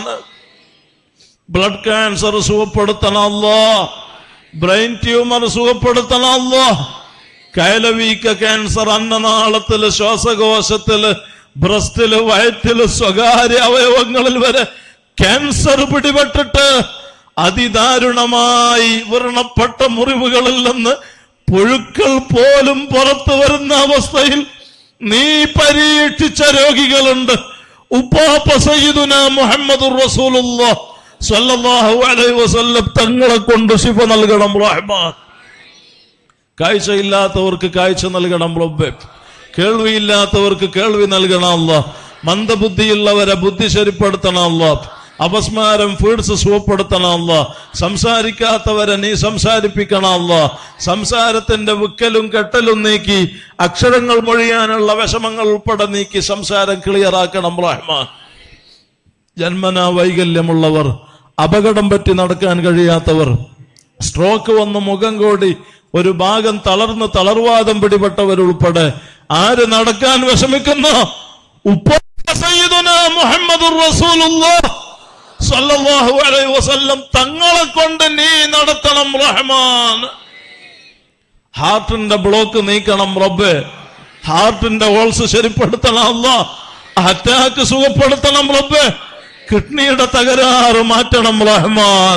ബ്ലഡ് ക്യാൻസർ സുഖപ്പെടുത്തണമല്ലോ ബ്രെയിൻ ട്യൂമർ സുഖപ്പെടുത്തണമല്ലോ കൈലവീക്ക ക്യാൻസർ അന്നനാളത്തില് ശ്വാസകോശത്തില് ബ്രസ്റ്റില് വയറ്റില് സ്വകാര്യ അവയവങ്ങളിൽ വരെ ക്യാൻസർ പിടിപെട്ടിട്ട് അതിദാരുണമായി വ്രണപ്പെട്ട മുറിവുകളിൽ നിന്ന് പുഴുക്കൾ പോലും പുറത്തു വരുന്ന അവസ്ഥയിൽ നീ പരീക്ഷിച്ച രോഗികളുണ്ട് ഉപ്പാപ്പ സയ്യിദുന മുഹമ്മദ് റസൂലുള്ളാഹ് സ്വല്ലല്ലാഹു അലൈഹി വസല്ലം തങ്ങളെ കൊണ്ട് ശിഫ നൽകണം റഹ്മാൻ കാഴ്ചയില്ലാത്തവർക്ക് കാഴ്ച നൽകണം റബ്ബെ കേൾവിയില്ലാത്തവർക്ക് കേൾവി നൽകണം അല്ല മന്ദബുദ്ധിയുള്ളവരെ ബുദ്ധി ശരിപ്പെടുത്തണം അല്ല അപസ്മാരം ഫീഡ്സ് സുഖപ്പെടുത്തണം അല്ല സംസാരിക്കാത്തവരെ നീ സംസാരിപ്പിക്കണം അല്ല സംസാരത്തിന്റെ വിക്കലും കെട്ടലും നീക്കി അക്ഷരങ്ങൾ മൊഴിയാനുള്ള വിഷമങ്ങൾ ഉൾപ്പെടെ നീക്കി സംസാരം ക്ലിയറാക്കണം റഹ്മാൻ ജന്മനാ വൈകല്യമുള്ളവർ അപകടം പറ്റി നടക്കാൻ കഴിയാത്തവർ സ്ട്രോക്ക് വന്ന് മുഖം കോടി ഒരു ഭാഗം തളർന്ന് തളർവാദം പിടിപെട്ടവരുൾപ്പെടെ ആര് നടക്കാൻ വിഷമിക്കുന്നു ഉപ്പ സയ്യിദുന മുഹമ്മദുർ റസൂലുള്ളാഹ് സ്വല്ലല്ലാഹു അലൈഹി വസല്ലം തങ്ങളെ കൊണ്ട് നീ നടത്തണം റഹ്മാൻ ഹാർട്ടിന്റെ ബ്ലോക്ക് നീക്കണം റബ്ബ് ഹാർട്ടിന്റെ ഓൾസ് ശരിപ്പെടുത്തണം അല്ല അറ്റാക്ക് സുഖപ്പെടുത്തണം റബ്ബ് കിഡ്നിയുടെ തകരാറ് മാറ്റണം റഹ്മാൻ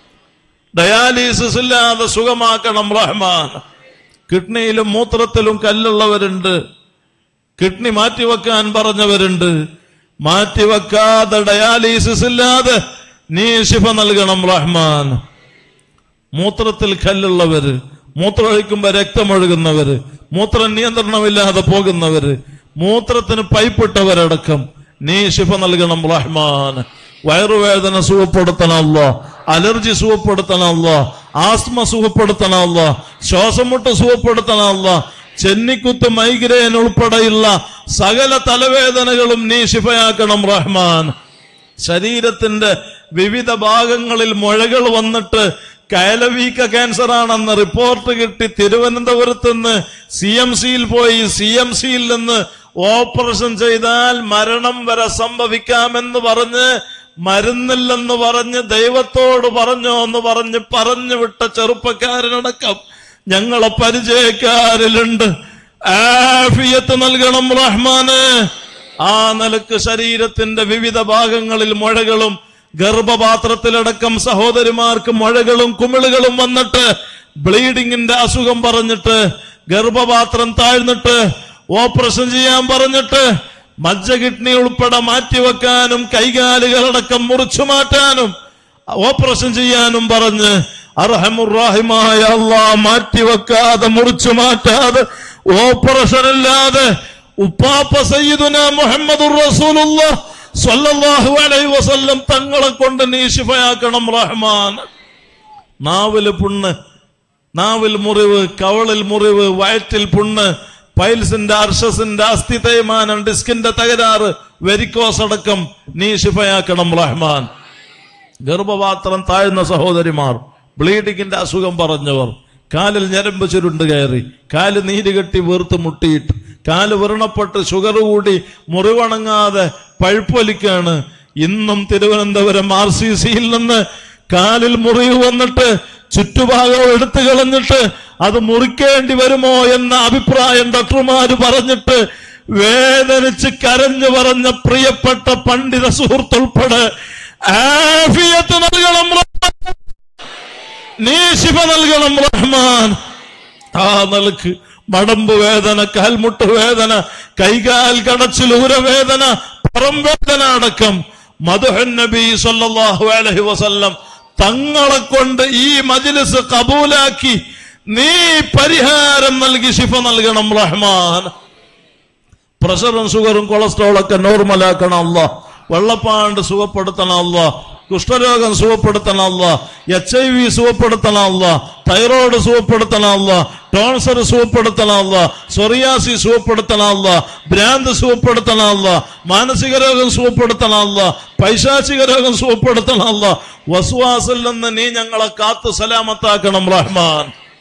ഡയാലിസിസ് ഇല്ലാതെ സുഖമാക്കണം റഹ്മാൻ കിഡ്നിയിലും മൂത്രത്തിലും കല്ലുള്ളവരുണ്ട് കിഡ്നി മാറ്റിവെക്കാൻ പറഞ്ഞവരുണ്ട് മാറ്റിവെക്കാതെ ഡയാലിസിസ് ഇല്ലാതെ നീ ശിഫ നൽകണം റഹ്മാൻ മൂത്രത്തിൽ കല്ലുള്ളവര് മൂത്രമൊഴിക്കുമ്പോ രക്തമൊഴുകുന്നവര് മൂത്ര നിയന്ത്രണമില്ലാതെ പോകുന്നവര് മൂത്രത്തിന് പൈപ്പിട്ടവരടക്കം നീ ശിഫ നൽകണം റഹ്മാൻ വയറുവേദന സുഖപ്പെടുത്തണമല്ലോ അലർജി സുഖപ്പെടുത്തണമല്ലോ ആസ്മ സുഖപ്പെടുത്തണമല്ലോ ശ്വാസം മുട്ട് സുഖപ്പെടുത്തണമല്ലോ ചെന്നിക്കുത്ത് മൈഗ്രെയിൻ ഉൾപ്പെടെയുള്ള സകല തലവേദനകളും നീ ശിഫയാക്കണം റഹ്മാൻ ശരീരത്തിന്റെ വിവിധ ഭാഗങ്ങളിൽ മുഴകൾ വന്നിട്ട് കയലവീക്ക ക്യാൻസർ ആണെന്ന് റിപ്പോർട്ട് കിട്ടി തിരുവനന്തപുരത്ത് നിന്ന് സി എം സിയിൽ പോയി സി എം സിയിൽ നിന്ന് ഓപ്പറേഷൻ ചെയ്താൽ മരണം വരെ സംഭവിക്കാമെന്ന് പറഞ്ഞ് മരുന്നില്ലെന്ന് പറഞ്ഞ് ദൈവത്തോട് പറഞ്ഞോ എന്ന് പറഞ്ഞ് പറഞ്ഞു വിട്ട ചെറുപ്പക്കാരനടക്കം ഞങ്ങളെ പരിചയക്കാരിലുണ്ട് ആഫിയത്ത് നൽകണം റഹ്മാന് ആ നിലക്ക് ശരീരത്തിന്റെ വിവിധ ഭാഗങ്ങളിൽ മുഴകളും ഗർഭപാത്രത്തിലടക്കം സഹോദരിമാർക്ക് മുഴകളും കുമിളുകളും വന്നിട്ട് ബ്ലീഡിങ്ങിന്റെ അസുഖം പറഞ്ഞിട്ട് ഗർഭപാത്രം താഴ്ന്നിട്ട് ഓപ്പറേഷൻ ചെയ്യാൻ പറഞ്ഞിട്ട് മജ്ജ കിഡ്നി ഉൾപ്പെടെ മാറ്റിവെക്കാനും കൈകാലുകളടക്കം മുറിച്ചു മാറ്റാനും ഓപ്പറേഷൻ ചെയ്യാനും പറഞ്ഞ് അർഹമുറാഹിമായ അള്ളാ മാറ്റിവെക്കാതെ മുറിച്ചു മാറ്റാതെ ഓപ്പറേഷൻ ഇല്ലാതെ ഉപ്പാപ്പ സയ്യിദുന മുഹമ്മദുർ റസൂലുള്ളാഹ് സ്വല്ലല്ലാഹു അലൈഹി വസല്ലം തങ്ങളെ കൊണ്ട് നീ ശിഫയാക്കണം റഹ്മാൻ നാവില് പുണ്ണ് നാവിൽ മുറിവ് കവളിൽ മുറിവ് വയറ്റിൽ പുണ്ണ് പൈൽസിന്റെ അർഷസിന്റെ അസ്ഥി തേയ്മാനം ഡിസ്കിന്റെ തകരാറ് വെരിക്കോസ് അടക്കം നീ ശിഫയാക്കണം റഹ്മാൻ ഗർഭപാത്രം താഴ്ന്ന സഹോദരിമാർ ബ്ലീഡിങ്ങിന്റെ അസുഖം പറഞ്ഞവർ കാലിൽ ഞരമ്പ് ചുരുണ്ട് കയറി കാല് നീര് കെട്ടി വീർത്ത് മുട്ടിയിട്ട് കാല് വ്രണപ്പെട്ട് ഷുഗർ കൂടി മുറിവണങ്ങാതെ പഴുപ്പൊലിക്കാണ് ഇന്നും തിരുവനന്തപുരം ആർ സി സിയിൽ നിന്ന് കാലിൽ മുറിവ് വന്നിട്ട് ചുറ്റുഭാഗം എടുത്തു കളഞ്ഞിട്ട് അത് മുറിക്കേണ്ടി വരുമോ എന്ന അഭിപ്രായം ഡോക്ടർമാര് പറഞ്ഞിട്ട് വേദനിച്ച് കരഞ്ഞു പറഞ്ഞ പ്രിയപ്പെട്ട പണ്ഡിത സുഹൃത്തുൾപ്പെടെ ആഫിയത്ത് നൽകണം റഹ്മാൻ. നീ ശിവ നൽകണം റഹ്മാൻ ആ നിലക്ക് മടമ്പ് വേദന കാൽമുട്ട് വേദന കൈകാൽ കടച്ചിൽ ഉരവേദന പുറം വേദന അടക്കം മധുഹൻ നബി സല്ലല്ലാഹു അലൈഹി വസല്ലം തങ്ങളെ കൊണ്ട് ഈ മജ്ലിസ് കബൂലാക്കി നീ പരിഹാരം നൽകി ശിഫ നൽകണം റഹ്മാൻ പ്രഷറും ഷുഗറും കൊളസ്ട്രോളും ഒക്കെ നോർമലാക്കണം അല്ല വെള്ളപ്പാണ്ട് സുഖപ്പെടുത്തണം അല്ല കുഷ്ഠരോഗം സുഖപ്പെടുത്തണമല്ല എച്ച് ഐ വി സുഖപ്പെടുത്തണമല്ല തൈറോയ്ഡ് സുഖപ്പെടുത്തണമല്ല ടോൺസർ സുഖപ്പെടുത്തണമല്ല സൊറിയാസി സുഖപ്പെടുത്തണമല്ല ഭ്രാന്ത് സുഖപ്പെടുത്തണമല്ല മാനസിക രോഗം സുഖപ്പെടുത്തണമല്ല പൈശാചിക രോഗം സുഖപ്പെടുത്തണമല്ല വസുവാസിൽ നിന്ന് നീ ഞങ്ങളെ കാത്തു സലാമത്താക്കണം റഹ്മാൻ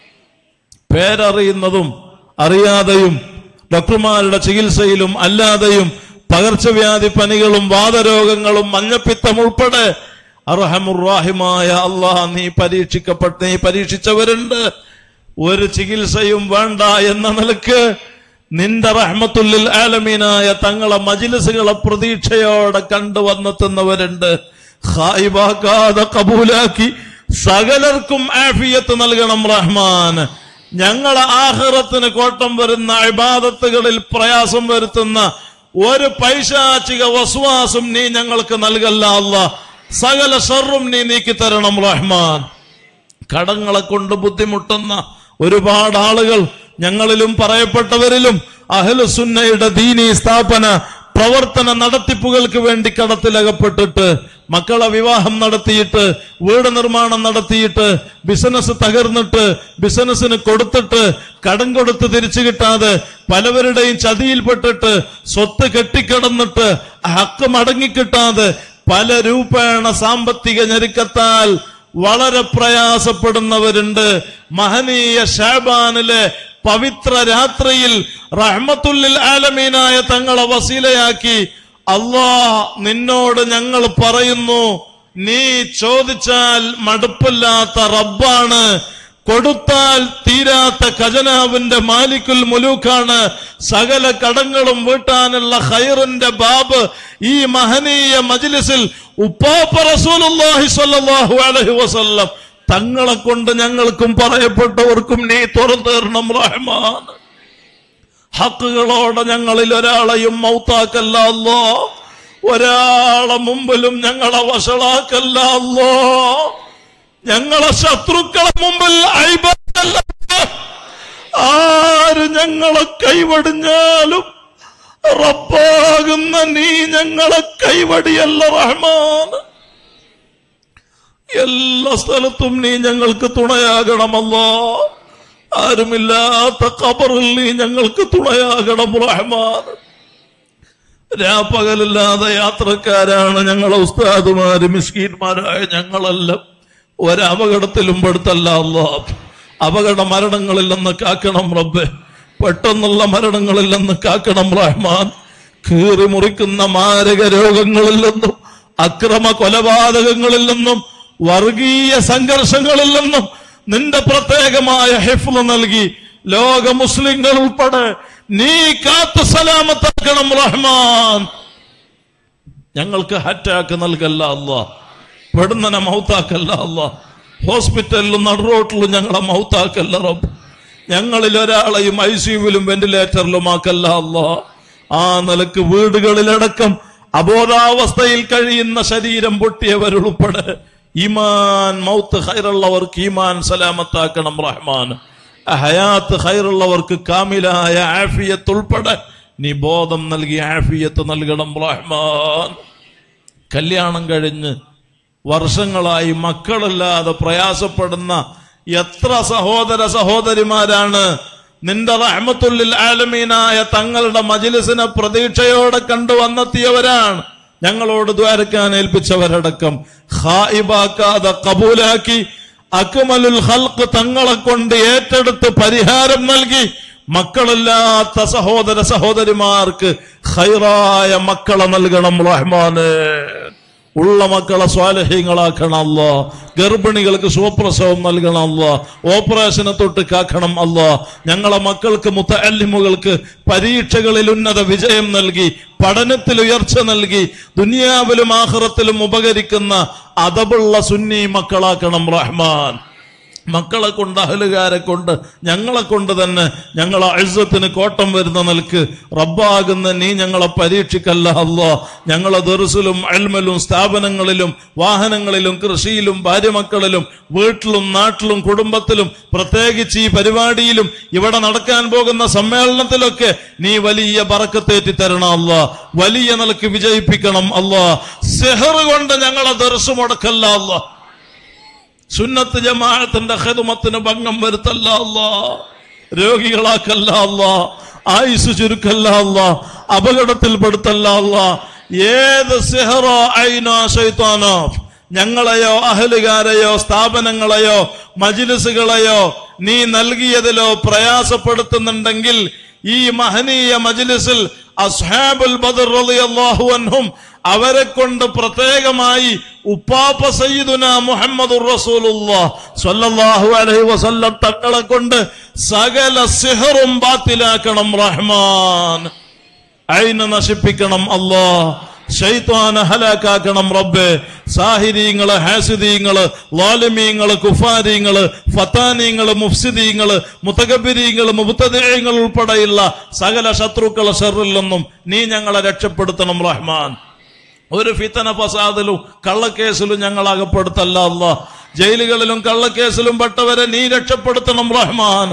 പേരറിയുന്നതും അറിയാതെയും ഡോക്ടർമാരുടെ ചികിത്സയിലും അല്ലാതെയും പകർച്ചവ്യാധി പനികളും വാതരോഗങ്ങളും മഞ്ഞപ്പിത്തം ഉൾപ്പെടെ അർഹമുറാഹിമായ അള്ളാഹ് നീ പരീക്ഷിക്കപ്പെട്ട് നീ പരീക്ഷിച്ചവരുണ്ട് ഒരു ചികിത്സയും വേണ്ട എന്ന നിലക്ക് നിന്റെ റഹ്മത്തുല്ലിൽ ആലമീനായ തങ്ങളെ മജിലിസുകളെ പ്രതീക്ഷയോടെ കണ്ടുവന്നെത്തുന്നവരുണ്ട് ഹായിബാക്കാതെ കബൂലാക്കി സകലർക്കും ആഫിയത്ത് നൽകണം റഹ്മാൻ ഞങ്ങളെ ആഹ്റത്തിന് കോട്ടം വരുന്ന ഇബാദത്തുകളിൽ പ്രയാസം വരുത്തുന്ന ഒരു പൈശാചിക വസ്വാസം നീ ഞങ്ങൾക്ക് നൽകല്ല അല്ല സകല ഷർറും നീ നീക്കി തരണം റഹ്മാൻ കടങ്ങളെ കൊണ്ട് ബുദ്ധിമുട്ടുന്ന ഒരുപാട് ആളുകൾ ഞങ്ങളിലും പറയപ്പെട്ടവരിലും അഹ്ലുസുന്നയുടെ ദീനീ സ്ഥാപന പ്രവർത്തന നടത്തിപ്പുകൾക്ക് വേണ്ടി കടത്തിലകപ്പെട്ടിട്ട് മക്കളെ വിവാഹം നടത്തിയിട്ട് വീട് നിർമ്മാണം നടത്തിയിട്ട് ബിസിനസ് തകർന്നിട്ട് ബിസിനസ്സിന് കൊടുത്തിട്ട് കടം കൊടുത്ത് തിരിച്ചു കിട്ടാതെ പലവരുടെയും ചതിയിൽപ്പെട്ടിട്ട് സ്വത്ത് കെട്ടിക്കിടന്നിട്ട് ഹക്ക് മടങ്ങിക്കിട്ടാതെ പല രൂപേണ സാമ്പത്തിക ഞെരുക്കത്താൽ വളരെ പ്രയാസപ്പെടുന്നവരുണ്ട് മഹനീയ ഷാബാനിലെ പവിത്ര രാത്രിയിൽ റഹ്മത്തുല്ലിൽ ആലമീനായ തങ്ങളെ വസീലയാക്കി അള്ളാ നിന്നോട് ഞങ്ങൾ പറയുന്നു നീ ചോദിച്ചാൽ മടുപ്പില്ലാത്ത റബ്ബാണ് കൊടുത്താൽ തീരാത്ത ഖജനാവിന്റെ മാലിക്കുൽ മുലൂക്കാണ് സകല കടങ്ങളും വീട്ടാനുള്ള ഖൈറിന്റെ ബാബ് ഈ മഹനീയ മജ്ലിസിൽ ഉപ്പാപ്പ റസൂലുള്ളാഹി സ്വല്ലല്ലാഹു അലൈഹി വസല്ലം തങ്ങളെ കൊണ്ട് ഞങ്ങൾക്കും പറയപ്പെട്ടവർക്കും നീ തുറന്നു തരണം റഹ്മാൻ ഹക്കുകളോടെ ഞങ്ങളിൽ ഒരാളെയും മൗത്താക്കല്ല അല്ലോ ഒരാളെ മുമ്പിലും ഞങ്ങളെ വഷളാക്കല്ല അല്ലോ ഞങ്ങളെ ശത്രുക്കളെ മുമ്പിൽ അയ്ബല്ല ആര് ഞങ്ങളെ കൈവടിഞ്ഞാലും റബ്ബാകുന്ന നീ ഞങ്ങളെ കൈവടിയല്ല റഹ്മാൻ എല്ലാ സ്ഥലത്തും നീ ഞങ്ങൾക്ക് തുണയാകണമല്ലോ ആരുമില്ലാത്ത ഖബറിൽ നീ ഞങ്ങൾക്ക് തുണയാകണം റഹ്മാൻ രാപ്പകലില്ലാതെ യാത്രക്കാരാണ് ഞങ്ങളെ ഉസ്താദുമാര് മിസ്കീന്മാരായ ഞങ്ങളെല്ലാം ഒരപകടത്തിലും പെടുത്തല്ല അല്ലോ അപകട മരണങ്ങളിൽ നിന്ന് കാക്കണം റബ്ബെ പെട്ടെന്നുള്ള മരണങ്ങളിൽ നിന്ന് കാക്കണം റഹ്മാൻ കീറി മുറിക്കുന്ന മാരക രോഗങ്ങളിൽ നിന്നും അക്രമ കൊലപാതകങ്ങളിൽ നിന്നും വർഗീയ സംഘർഷങ്ങളിൽ നിന്നും നിന്റെ പ്രത്യേകമായ ഹിഫ്ല് നൽകി ലോക മുസ്ലിങ്ങൾ ഉൾപ്പെടെ നീ കാത്തു സലാമത്താക്കണം റഹ്മാൻ ഞങ്ങൾക്ക് അറ്റാക്ക് നൽകല്ല അല്ലാ പെടുന്നനെ മൗത്താക്കല്ല അല്ലാ ഹോസ്പിറ്റലിലും നടുറോട്ടിലും ഞങ്ങളെ മൗത്താക്കല്ല റബ്ബ് ഞങ്ങളിൽ ഒരാളെയും ഐ സിയുവിലും വെന്റിലേറ്ററിലും ആക്കല്ല അല്ലാ ആ നിലക്ക് വീടുകളിലടക്കം അബോധാവസ്ഥയിൽ കഴിയുന്ന ശരീരം പൊട്ടിയവരുൾപ്പെടെ ഈമാൻ മൗത്ത് ഹൈറുള്ളവർക്ക് ഈമാൻ സലാമത്താക്കണം റഹ്മാൻ ഹയാത്ത് ഹൈറുള്ളവർക്ക് കാമിലായ ആഫിയത്ത് ഉൾപ്പെടെ നീ ബോധം നൽകി ആഫിയത്ത് നൽകണം റഹ്മാൻ കല്യാണം കഴിഞ്ഞ് വർഷങ്ങളായി മക്കളില്ലാതെ പ്രയാസപ്പെടുന്ന എത്ര സഹോദര സഹോദരിമാരാണ് നിന്റെ റഹ്മത്തുല്ലിൽ ആലമീനായ തങ്ങളുടെ മജിലിസിനെ പ്രതീക്ഷയോടെ കണ്ടുവന്നെത്തിയവരാണ് ഞങ്ങളോട് ദ്വാരക്കാൻ ഏൽപ്പിച്ചവരടക്കം ഹായിബാക്കാതെ കബൂലാക്കി അക്മലുൽ ഹൽക്ക് തങ്ങളെ കൊണ്ട് ഏറ്റെടുത്ത് പരിഹാരം നൽകി മക്കളില്ലാത്ത സഹോദര സഹോദരിമാർക്ക് ഹൈറായ മക്കളെ നൽകണം റഹ്മാന് ഉള്ള മക്കളെ സ്വാലഹ്യങ്ങളാക്കണം അല്ല ഗർഭിണികൾക്ക് സുഖപ്രസവം നൽകണം അല്ല ഓപ്പറേഷനെ തൊട്ട് കാക്കണം അല്ല ഞങ്ങളെ മക്കൾക്ക് മുത്തല്ലിമുകൾക്ക് പരീക്ഷകളിൽ ഉന്നത വിജയം നൽകി പഠനത്തിൽ ഉയർച്ച നൽകി ദുനിയാവിലും ആഹ്റത്തിലും ഉപകരിക്കുന്ന അതബുള്ള സുന്നി മക്കളാക്കണം റഹ്മാൻ മക്കളെ കൊണ്ട് അഹലുകാരെ കൊണ്ട് ഞങ്ങളെ കൊണ്ട് തന്നെ ഞങ്ങളെ അഴുസത്തിന് കോട്ടം വരുന്ന നിലക്ക് റബ്ബാകുന്ന നീ ഞങ്ങളെ പരീക്ഷിക്കല്ല അല്ലോ ഞങ്ങളെ ദെറുസിലും അൽമലും സ്ഥാപനങ്ങളിലും വാഹനങ്ങളിലും കൃഷിയിലും ഭാര്യമക്കളിലും വീട്ടിലും നാട്ടിലും കുടുംബത്തിലും പ്രത്യേകിച്ച് ഈ പരിപാടിയിലും ഇവിടെ നടക്കാൻ പോകുന്ന സമ്മേളനത്തിലൊക്കെ നീ വലിയ പറക്കത്തേറ്റി തരണം അല്ല വലിയ നിലക്ക് വിജയിപ്പിക്കണം അല്ല സെഹർ കൊണ്ട് ഞങ്ങളെ ദർശം മുടക്കല്ല അല്ല സുന്നത്ത് ജമാഅത്തിന്റെ ഹിദമത്തിന് ഭംഗം വരുത്തല്ല അല്ലാ രോഗികളാക്കല്ല അല്ലാ ആയുസ് ചുരുക്കല്ല അല്ലാ അപകടത്തിൽപ്പെടുത്തല്ല അല്ലാ ഏത് സിഹറോ ഐനോ ശൈത്താനോ ഞങ്ങളെയോ അഹലുകാരെയോ സ്ഥാപനങ്ങളെയോ മജിലിസുകളെയോ നീ നൽകിയതിലോ പ്രയാസപ്പെടുത്തുന്നുണ്ടെങ്കിൽ ഈ മഹനീയ മജിലിസിൽ അസ്ഹാബുൽ ബദർ റളിയല്ലാഹു അൻഹും അവരെ കൊണ്ട് പ്രത്യേകമായി ഉപ്പാപ്പ സയ്യിദുന മുഹമ്മദ് സ്വല്ലല്ലാഹു അലൈഹി വസല്ലം തങ്ങളെ കൊണ്ട് സകല സിഹറും ബാത്തിലാക്കണം റഹ്മാൻ അയിന് നശിപ്പിക്കണം അല്ലാ ഷൈത്വാന ഹലാക്കാക്കണം റബ്ബെ സാഹിരീങ്ങള് ഹാസിദീങ്ങള് ലാലിമീങ്ങള് കുഫാരീങ്ങള് ഫത്താനീങ്ങള് മുഫ്സിദീങ്ങള് മുത്തകബിരീങ്ങള് മുബത്തദേയങ്ങൾ ഉൾപ്പെടെയുള്ള സകല ശത്രുക്കളെ ഷെറിൽ നിന്നും നീ ഞങ്ങളെ രക്ഷപ്പെടുത്തണം റഹ്മാൻ ഒരു ഫിത്തന ഫസാദിലും കള്ളക്കേസിലും ഞങ്ങൾ അകപ്പെടുത്തല്ല അല്ല ജയിലുകളിലും കള്ളക്കേസിലും പെട്ടവരെ നീ രക്ഷപ്പെടുത്തണം റഹ്മാൻ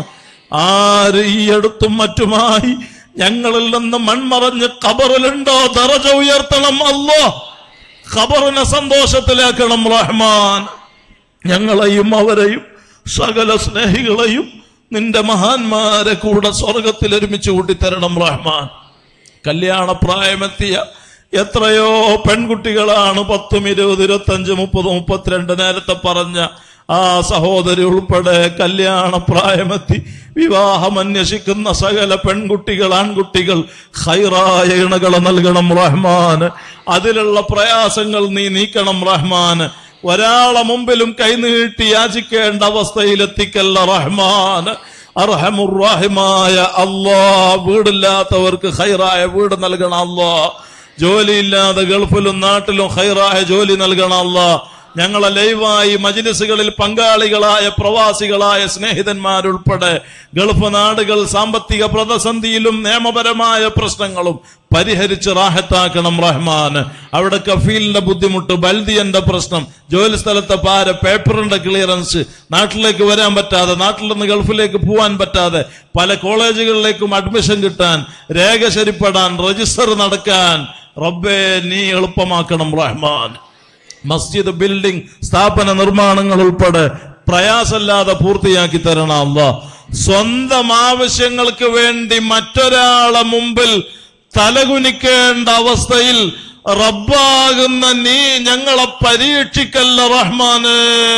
ആര് ഈ അടുത്തും മറ്റുമായി ഞങ്ങളിൽ നിന്ന് മൺമറഞ്ഞ് ഖബറിലുണ്ടോ ദറജ ഉയർത്തണം അല്ലോ ഖബറിനെ സന്തോഷത്തിലാക്കണം റഹ്മാൻ ഞങ്ങളെയും അവരെയും സകല സ്നേഹികളെയും നിന്റെ മഹാന്മാരെ കൂടെ സ്വർഗത്തിൽ ഒരുമിച്ച് കൂട്ടിത്തരണം റഹ്മാൻ കല്യാണ പ്രായമെത്തിയ എത്രയോ പെൺകുട്ടികളാണ് പത്തും ഇരുപത് ഇരുപത്തഞ്ച് മുപ്പത് മുപ്പത്തിരണ്ട് നേരത്തെ പറഞ്ഞ ആ സഹോദരി ഉൾപ്പെടെ കല്യാണ പ്രായമെത്തി വിവാഹം അന്വേഷിക്കുന്ന സകല പെൺകുട്ടികൾ ആൺകുട്ടികൾ ഹൈറായ ഇണകളെ നൽകണം റഹ്മാൻ അതിലുള്ള പ്രയാസങ്ങൾ നീ നീക്കണം റഹ്മാൻ ഒരാളെ മുമ്പിലും കൈനീട്ടി യാചിക്കേണ്ട അവസ്ഥയിലെത്തിക്കല്ല റഹ്മാൻ അർഹമുറാഹിമായ അള്ളാ വീടില്ലാത്തവർക്ക് ഹൈറായ വീട് നൽകണം അള്ളാ ജോലിയില്ലാതെ ഗൾഫിലും നാട്ടിലും ഹൈറായ ജോലി നൽകണം അള്ളാ ഞങ്ങളെ ലൈവായി മജിലിസുകളിൽ പങ്കാളികളായ പ്രവാസികളായ സ്നേഹിതന്മാരുൾപ്പെടെ ഗൾഫ് നാടുകൾ സാമ്പത്തിക പ്രതിസന്ധിയിലും നിയമപരമായ പ്രശ്നങ്ങളും പരിഹരിച്ച് റാഹത്താക്കണം റഹ്മാൻ അവിടെ കഫീലിന്റെ ബുദ്ധിമുട്ട് ബൽദിയന്റെ പ്രശ്നം ജോലി സ്ഥലത്തെ പാര പേപ്പറിന്റെ ക്ലിയറൻസ് നാട്ടിലേക്ക് വരാൻ പറ്റാതെ നാട്ടിൽ നിന്ന് ഗൾഫിലേക്ക് പോകാൻ പറ്റാതെ പല കോളേജുകളിലേക്കും അഡ്മിഷൻ കിട്ടാൻ രേഖ ശരിപ്പെടാൻ രജിസ്റ്റർ നടക്കാൻ റബ്ബേ നീ എളുപ്പമാക്കണം റഹ്മാൻ മസ്ജിദ് ബിൽഡിംഗ് സ്ഥാപന നിർമ്മാണങ്ങൾ ഉൾപ്പെടെ പ്രയാസമില്ലാതെ പൂർത്തിയാക്കി തരണം അല്ല സ്വന്തം ആവശ്യങ്ങൾക്ക് വേണ്ടി മറ്റൊരാളെ മുമ്പിൽ തലകുനിക്കേണ്ട അവസ്ഥയിൽ റബ്ബാകുന്ന നീ ഞങ്ങളെ പരീക്ഷിക്കല്ല റഹ്മാന്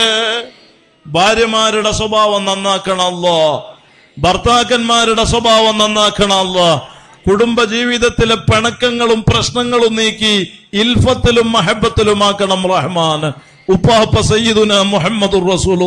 ഭാര്യമാരുടെ സ്വഭാവം നന്നാക്കണമല്ലോ ഭർത്താക്കന്മാരുടെ സ്വഭാവം നന്നാക്കണമല്ലോ കുടുംബ ജീവിതത്തിലെ പിണക്കങ്ങളും പ്രശ്നങ്ങളും നീക്കി ഇൽഫത്തിലും മഹബത്തിലുമാക്കണം റഹ്മാൻ ഉപ്പാപ്പ സയ്യിദുന മുഹമ്മദ്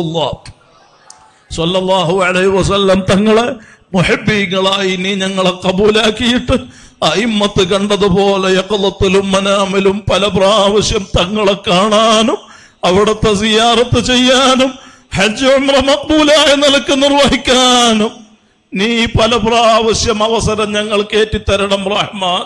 സല്ലല്ലാഹു അലൈഹി വസല്ലം തങ്ങളെ മുഹബീങ്ങളായി നീ ഞങ്ങളെ കബൂലാക്കിയിട്ട് അയിമ്മത്ത് കണ്ടതുപോലെ യക്കളത്തിലും മനാമിലും പല പ്രാവശ്യം തങ്ങളെ കാണാനും അവിടുത്തെ സിയാറത്ത് ചെയ്യാനും ഹജ്ജ് ഉംറ മക്ബൂലായ നിലക്ക് നിർവഹിക്കാനും നീ പല പ്രാവശ്യം അവസരം ഞങ്ങൾ കേറ്റിത്തരണം റഹ്മാൻ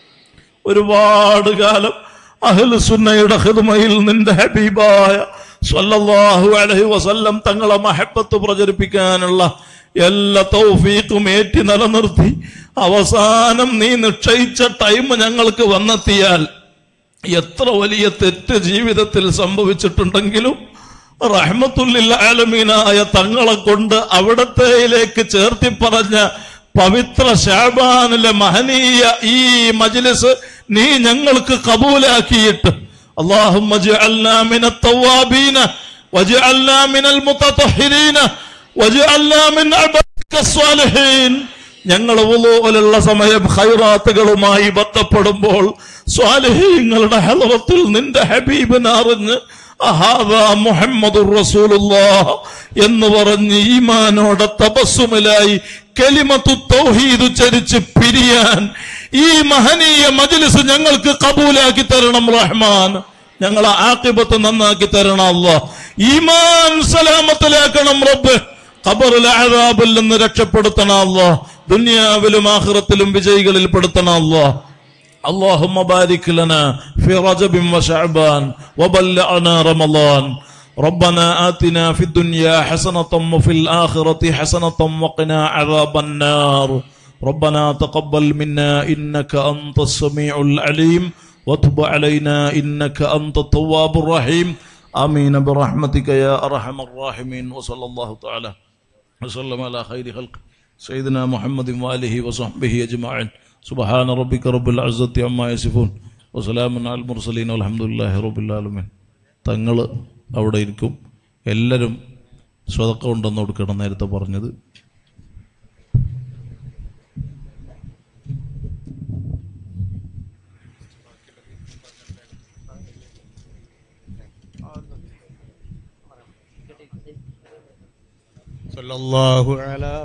ഒരുപാട് കാലം അഹ്ലു സുന്നയുടെ ഹിദ്മയിൽ നിന്റെ ഹബീബായ സ്വല്ലല്ലാഹു അലൈഹി വസല്ലം തങ്ങളെ മഹബത്ത് പ്രചരിപ്പിക്കാനുള്ള എല്ലാ തൗഫീഖും ഏറ്റി നിലനിർത്തി അവസാനം നീ നിശ്ചയിച്ച ടൈം ഞങ്ങൾക്ക് വന്നെത്തിയാൽ എത്ര വലിയ തെറ്റ് ജീവിതത്തിൽ സംഭവിച്ചിട്ടുണ്ടെങ്കിലും റഹ്മത്തുല്ലിൽ ആലമീനായ തങ്ങളെ കൊണ്ട് അവിടത്തേയിലേക്ക് ചേർത്തി പറഞ്ഞ പവിത്ര ഷാബാനിലെ മഹനീയ ഈ മജ്ലിസ് നീ ഞങ്ങൾക്ക് കബൂലാക്കിയിട്ട് اللهم اجعلنا من التوابين واجعلنا من المتطهرين واجعلنا من عبادك الصالحين ഞങ്ങൾ പോലുള്ള സമയം ഖൈറാത്തുകളുമായി ബന്ധപ്പെടുമ്പോൾ സ്വാലിഹീങ്ങളുടെ ഹലറത്തിൽ നിന്റെ ഹബീബിനെ അറിഞ്ഞ് അഹാദാ മുഹമ്മദുർ റസൂലുള്ളാഹ് എന്ന് പറഞ്ഞ് ഈമാനോടെ തപസ്സുമിലായി കലിമത്തു തൗഹീദ് ഉച്ചരിച്ച് പിരിയാൻ ഈ മഹനീയ മജ്ലിസ് ഞങ്ങൾക്ക് കബൂലാക്കി തരണം റഹ്മാൻ ഞങ്ങളെ ആക്കിബത്ത് നന്നാക്കി തരണം അല്ല ഈമാൻ സലാമത്തിലാക്കണം റബ്ബ് ഖബറിലെ അഴാബിൽ നിന്ന് രക്ഷപ്പെടുത്തണം അല്ല ദുനിയാവിലും ആഖിറത്തിലും വിജയികളിൽ പെടുത്തണം അല്ലാ اللهم بارك لنا في رجب وشعبان وبلغنا رمضان ربنا آتنا في الدنيا حسنة وفي الآخرة حسنة وقنا عذاب النار ربنا تقبل منا إنك أنت السميع العليم وتب علينا إنك أنت التواب الرحيم آمين برحمتك يا أرحم الراحمين وصلى الله تعالى وسلم على خير خلق سيدنا محمد وآله وصحبه أجمعين سبحان ربك رب العزة عما يصفون وسلام على المرسلين والحمد لله رب العالمين തങ്ങൾ അവിടെ ഇരിക്കും എല്ലാവരും സ്വതക്ക ഉണ്ടെന്ന് കൊടുക്കണം നേരത്തെ പറഞ്ഞത് സല്ലല്ലാഹു അലാ